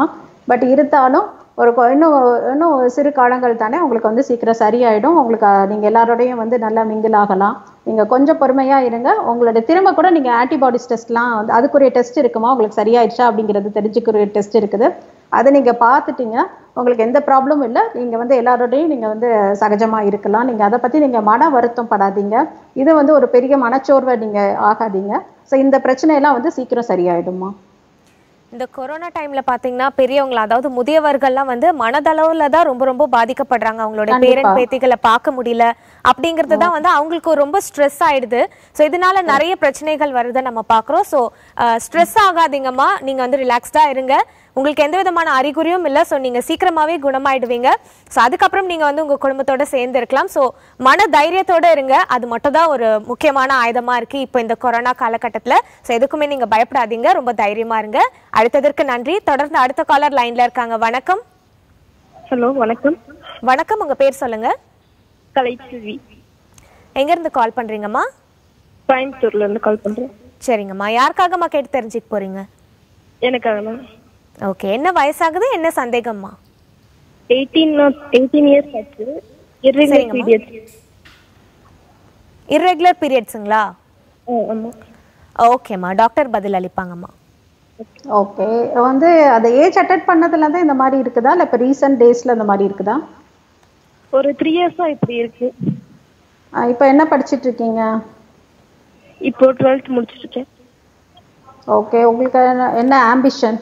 பட் இருந்தாலும் ஒரு கொ- இன்னும் இன்னும் சிறு காலங்கள் தானே உங்களுக்கு வந்து சீக்கிரம் சரியாயிடும் உங்களுக்கு அஹ், நீங்க எல்லாரோடையும் வந்து நல்லா மிங்கிள் ஆகலாம் நீங்க கொஞ்சம் பொறுமையா இருங்க உங்களோட திரும்ப கூட நீங்க ஆன்டிபாடிஸ் டெஸ்ட்லாம் வந்து அதுக்குரிய டெஸ்ட் இருக்குமா உங்களுக்கு சரியாயிடுச்சா அப்படிங்கிறது தெரிஞ்சுக்கிற டெஸ்ட் இருக்குது அதை நீங்க பார்த்துட்டீங்க உங்களுக்கு எந்த ப்ராப்ளமும் இல்லை நீங்க வந்து எல்லாரோடையும் நீங்க வந்து சகஜமா இருக்கலாம் நீங்க அதை பத்தி நீங்க மன வருத்தம் படாதீங்க இது வந்து ஒரு பெரிய மனச்சோர்வை நீங்க ஆகாதீங்க ஸோ இந்த பிரச்சனையெல்லாம் வந்து சீக்கிரம் சரியாயிடுமா இந்த கொரோனா டைம்ல பாத்தீங்கன்னா பெரியவங்க அதாவது முதியவர்கள்லாம் வந்து மனதளவுல தான் ரொம்ப ரொம்ப பாதிக்கப்படுறாங்க அவங்களோட கண்டிப்பா. பேரன் பேத்திகளை பார்க்க முடியல அப்படிங்கிறது தான் வந்து அவங்களுக்கு ரொம்ப ஸ்ட்ரெஸ் ஆயிடுது ஸோ இதனால நிறைய பிரச்சனைகள் வருதை நம்ம பார்க்குறோம் ஸோ ஸ்ட்ரெஸ் ஆகாதீங்கம்மா நீங்க வந்து ரிலாக்ஸ்டா இருங்க உங்களுக்கு எந்த விதமான அறிகுறியும் இல்லை ஸோ நீங்க சீக்கிரமாவே குணமாயிடுவீங்க ஸோ அதுக்கப்புறம் நீங்க வந்து உங்க குடும்பத்தோட சேர்ந்து இருக்கலாம் ஸோ மன தைரியத்தோட இருங்க அது மட்டும் தான் ஒரு முக்கியமான ஆயுதமா இருக்கு இப்போ இந்த கொரோனா காலகட்டத்தில் ஸோ எதுக்குமே நீங்க பயப்படாதீங்க ரொம்ப தைரியமா இருங்க அடுத்ததற்கு நன்றி தொடர்ந்து அடுத்த காலர் லைன்ல இருக்காங்க வணக்கம் ஹலோ வணக்கம் வணக்கம் உங்க பேர் சொல்லுங்க கலைச்செல்வி எங்க இருந்து கால் பண்றீங்கம்மா கோயம்புத்தூர்ல இருந்து கால் பண்றேன் சரிங்கம்மா யாருக்காகம்மா கேட்டு தெரிஞ்சுக்க போறீங்க எனக்காக மேம் ஓகே என்ன வயசாகுது என்ன சந்தேகம்மா எயிட்டீன் எயிட்டீன் இயர்ஸ் ஆச்சு irregular சரிங்கம்மா. periods இர்ரெகுலர் பீரியட்ஸுங்களா ஆ, ஆமா ஓகேம்மா டாக்டர் பதில் அளிப்பாங்கம்மா ஓகே வந்து அந்த ஏஜ் அட்டென்ட் பண்ணதுல தான் இந்த மாதிரி இருக்குதா இல்லை இப்போ ரீசெண்ட் டேஸ்ல இந்த மாதிரி இருக்குதா ஒரு த்ரீ இயர்ஸா இப்படி இருக்கு இப்போ என்ன படிச்சிட்டு இருக்கீங்க இப்போ டுவெல்த் முடிச்சிட்டு இருக்கேன் ஓகே உங்களுக்கு என்ன- என்ன ambition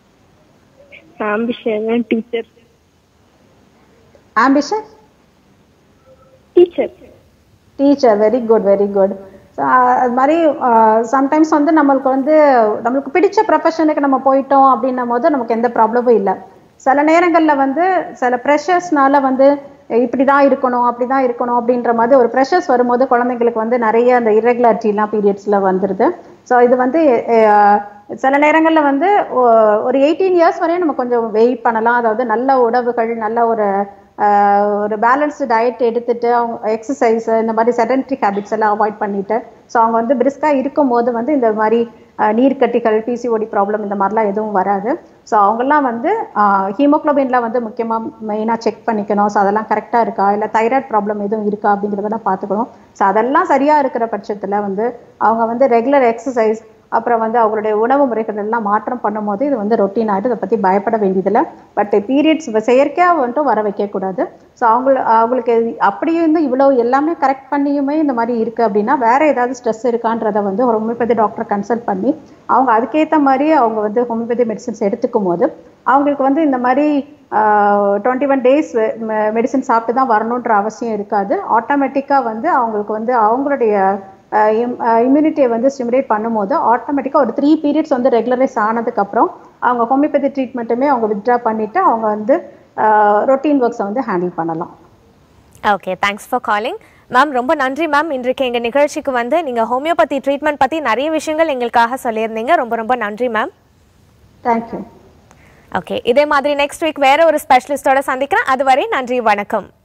ambition teacher ambition teacher teacher very good very good அது மாதிரி சம்டைம்ஸ் வந்து நம்மளுக்கு வந்து நம்மளுக்கு பிடிச்ச ப்ரொஃபஷனுக்கு நம்ம போயிட்டோம் அப்படின்னும் போது நமக்கு எந்த ப்ராப்ளமும் இல்லை சில நேரங்களில் வந்து சில ப்ரெஷர்ஸ்னால வந்து இப்படி தான் இருக்கணும் அப்படி தான் இருக்கணும் அப்படின்ற மாதிரி ஒரு ப்ரெஷர்ஸ் வரும்போது குழந்தைங்களுக்கு வந்து நிறைய அந்த irregularityலாம் பீரியட்ஸில் வந்துடுது ஸோ இது வந்து அஹ், சில நேரங்களில் வந்து ஒ- ஒரு எயிட்டீன் இயர்ஸ் வரையும் நம்ம கொஞ்சம் வெயிட் பண்ணலாம் அதாவது நல்ல உணவுகள் நல்ல ஒரு ஆஹ் ஒரு பேலன்ஸ்டு டயட் எடுத்துட்டு அவங்க எக்ஸசைஸ் இந்த மாதிரி செடன்ட்ரி ஹேபிட்ஸ் எல்லாம் அவாய்ட் பண்ணிட்டு ஸோ அவங்க வந்து பிரிஸ்காக இருக்கும்போது வந்து இந்த மாதிரி ஆஹ் நீர்க்கட்டிகள் பிசிஓடி ப்ராப்ளம் இந்த மாதிரிலாம் எதுவும் வராது ஸோ அவங்கெல்லாம் வந்து ஹீமோக்ளோபின்லாம் வந்து முக்கியமாக மெயினாக செக் பண்ணிக்கணும் ஸோ அதெல்லாம் கரெக்டாக இருக்கா இல்லை தைராய்டு ப்ராப்ளம் எதுவும் இருக்கா அப்படிங்கிறதெல்லாம் பார்த்துக்கணும் ஸோ அதெல்லாம் சரியாக இருக்கிற பட்சத்தில் வந்து அவங்க வந்து ரெகுலர் எக்ஸசைஸ் அப்புறம் வந்து அவங்களுடைய உணவு முறைகள் எல்லாம் மாற்றம் பண்ணும்போது இது வந்து ரொட்டீன் ஆகிட்டு இதை பற்றி பயப்பட வேண்டியதில்லை பட் பீரியட்ஸ் செயற்கையாக வந்துட்டு வர வைக்கக்கூடாது ஸோ அவங்க அவங்களுக்கு அப்படியே வந்து இவ்வளோ எல்லாமே கரெக்ட் பண்ணியுமே இந்த மாதிரி இருக்குது அப்படின்னா வேற ஏதாவது ஸ்ட்ரெஸ் இருக்கான்றதை வந்து ஒரு ஹோமியோபதி டாக்டர் கன்சல்ட் பண்ணி அவங்க அதுக்கேற்ற மாதிரி அவங்க வந்து ஹோமியோபதி மெடிசன்ஸ் எடுத்துக்கும் போது அவங்களுக்கு வந்து இந்த மாதிரி டுவெண்ட்டி ஒன் டேஸ் மெடிசன் சாப்பிட்டு தான் வரணுன்ற அவசியம் இருக்காது ஆட்டோமேட்டிக்காக வந்து அவங்களுக்கு வந்து அவங்களுடைய இம்யூனிட்டியை வந்து ஸ்டிமுலேட் பண்ணும்போது ஆட்டோமேட்டிக்காக ஒரு த்ரீ பீரியட்ஸ் வந்து ரெகுலரைஸ் ஆனதுக்கப்புறம் அவங்க ஹோமியோபதி ட்ரீட்மெண்ட்டுமே அவங்க வித்ட்ரா பண்ணிவிட்டு அவங்க வந்து ரொட்டீன் ஒர்க்ஸை வந்து ஹேண்டில் பண்ணலாம் okay thanks for calling ma'am ரொம்ப நன்றி மேம் இன்றைக்கு எங்கள் நிகழ்ச்சிக்கு வந்து நீங்கள் ஹோமியோபதி ட்ரீட்மெண்ட் பற்றி நிறைய விஷயங்கள் எங்களுக்காக சொல்லியிருந்தீங்க ரொம்ப ரொம்ப நன்றி மேம் தேங்க்யூ ஓகே இதே மாதிரி நெக்ஸ்ட் வீக் வேற ஒரு ஸ்பெஷலிஸ்டோட சந்திக்கிறேன் அதுவரை நன்றி வணக்கம்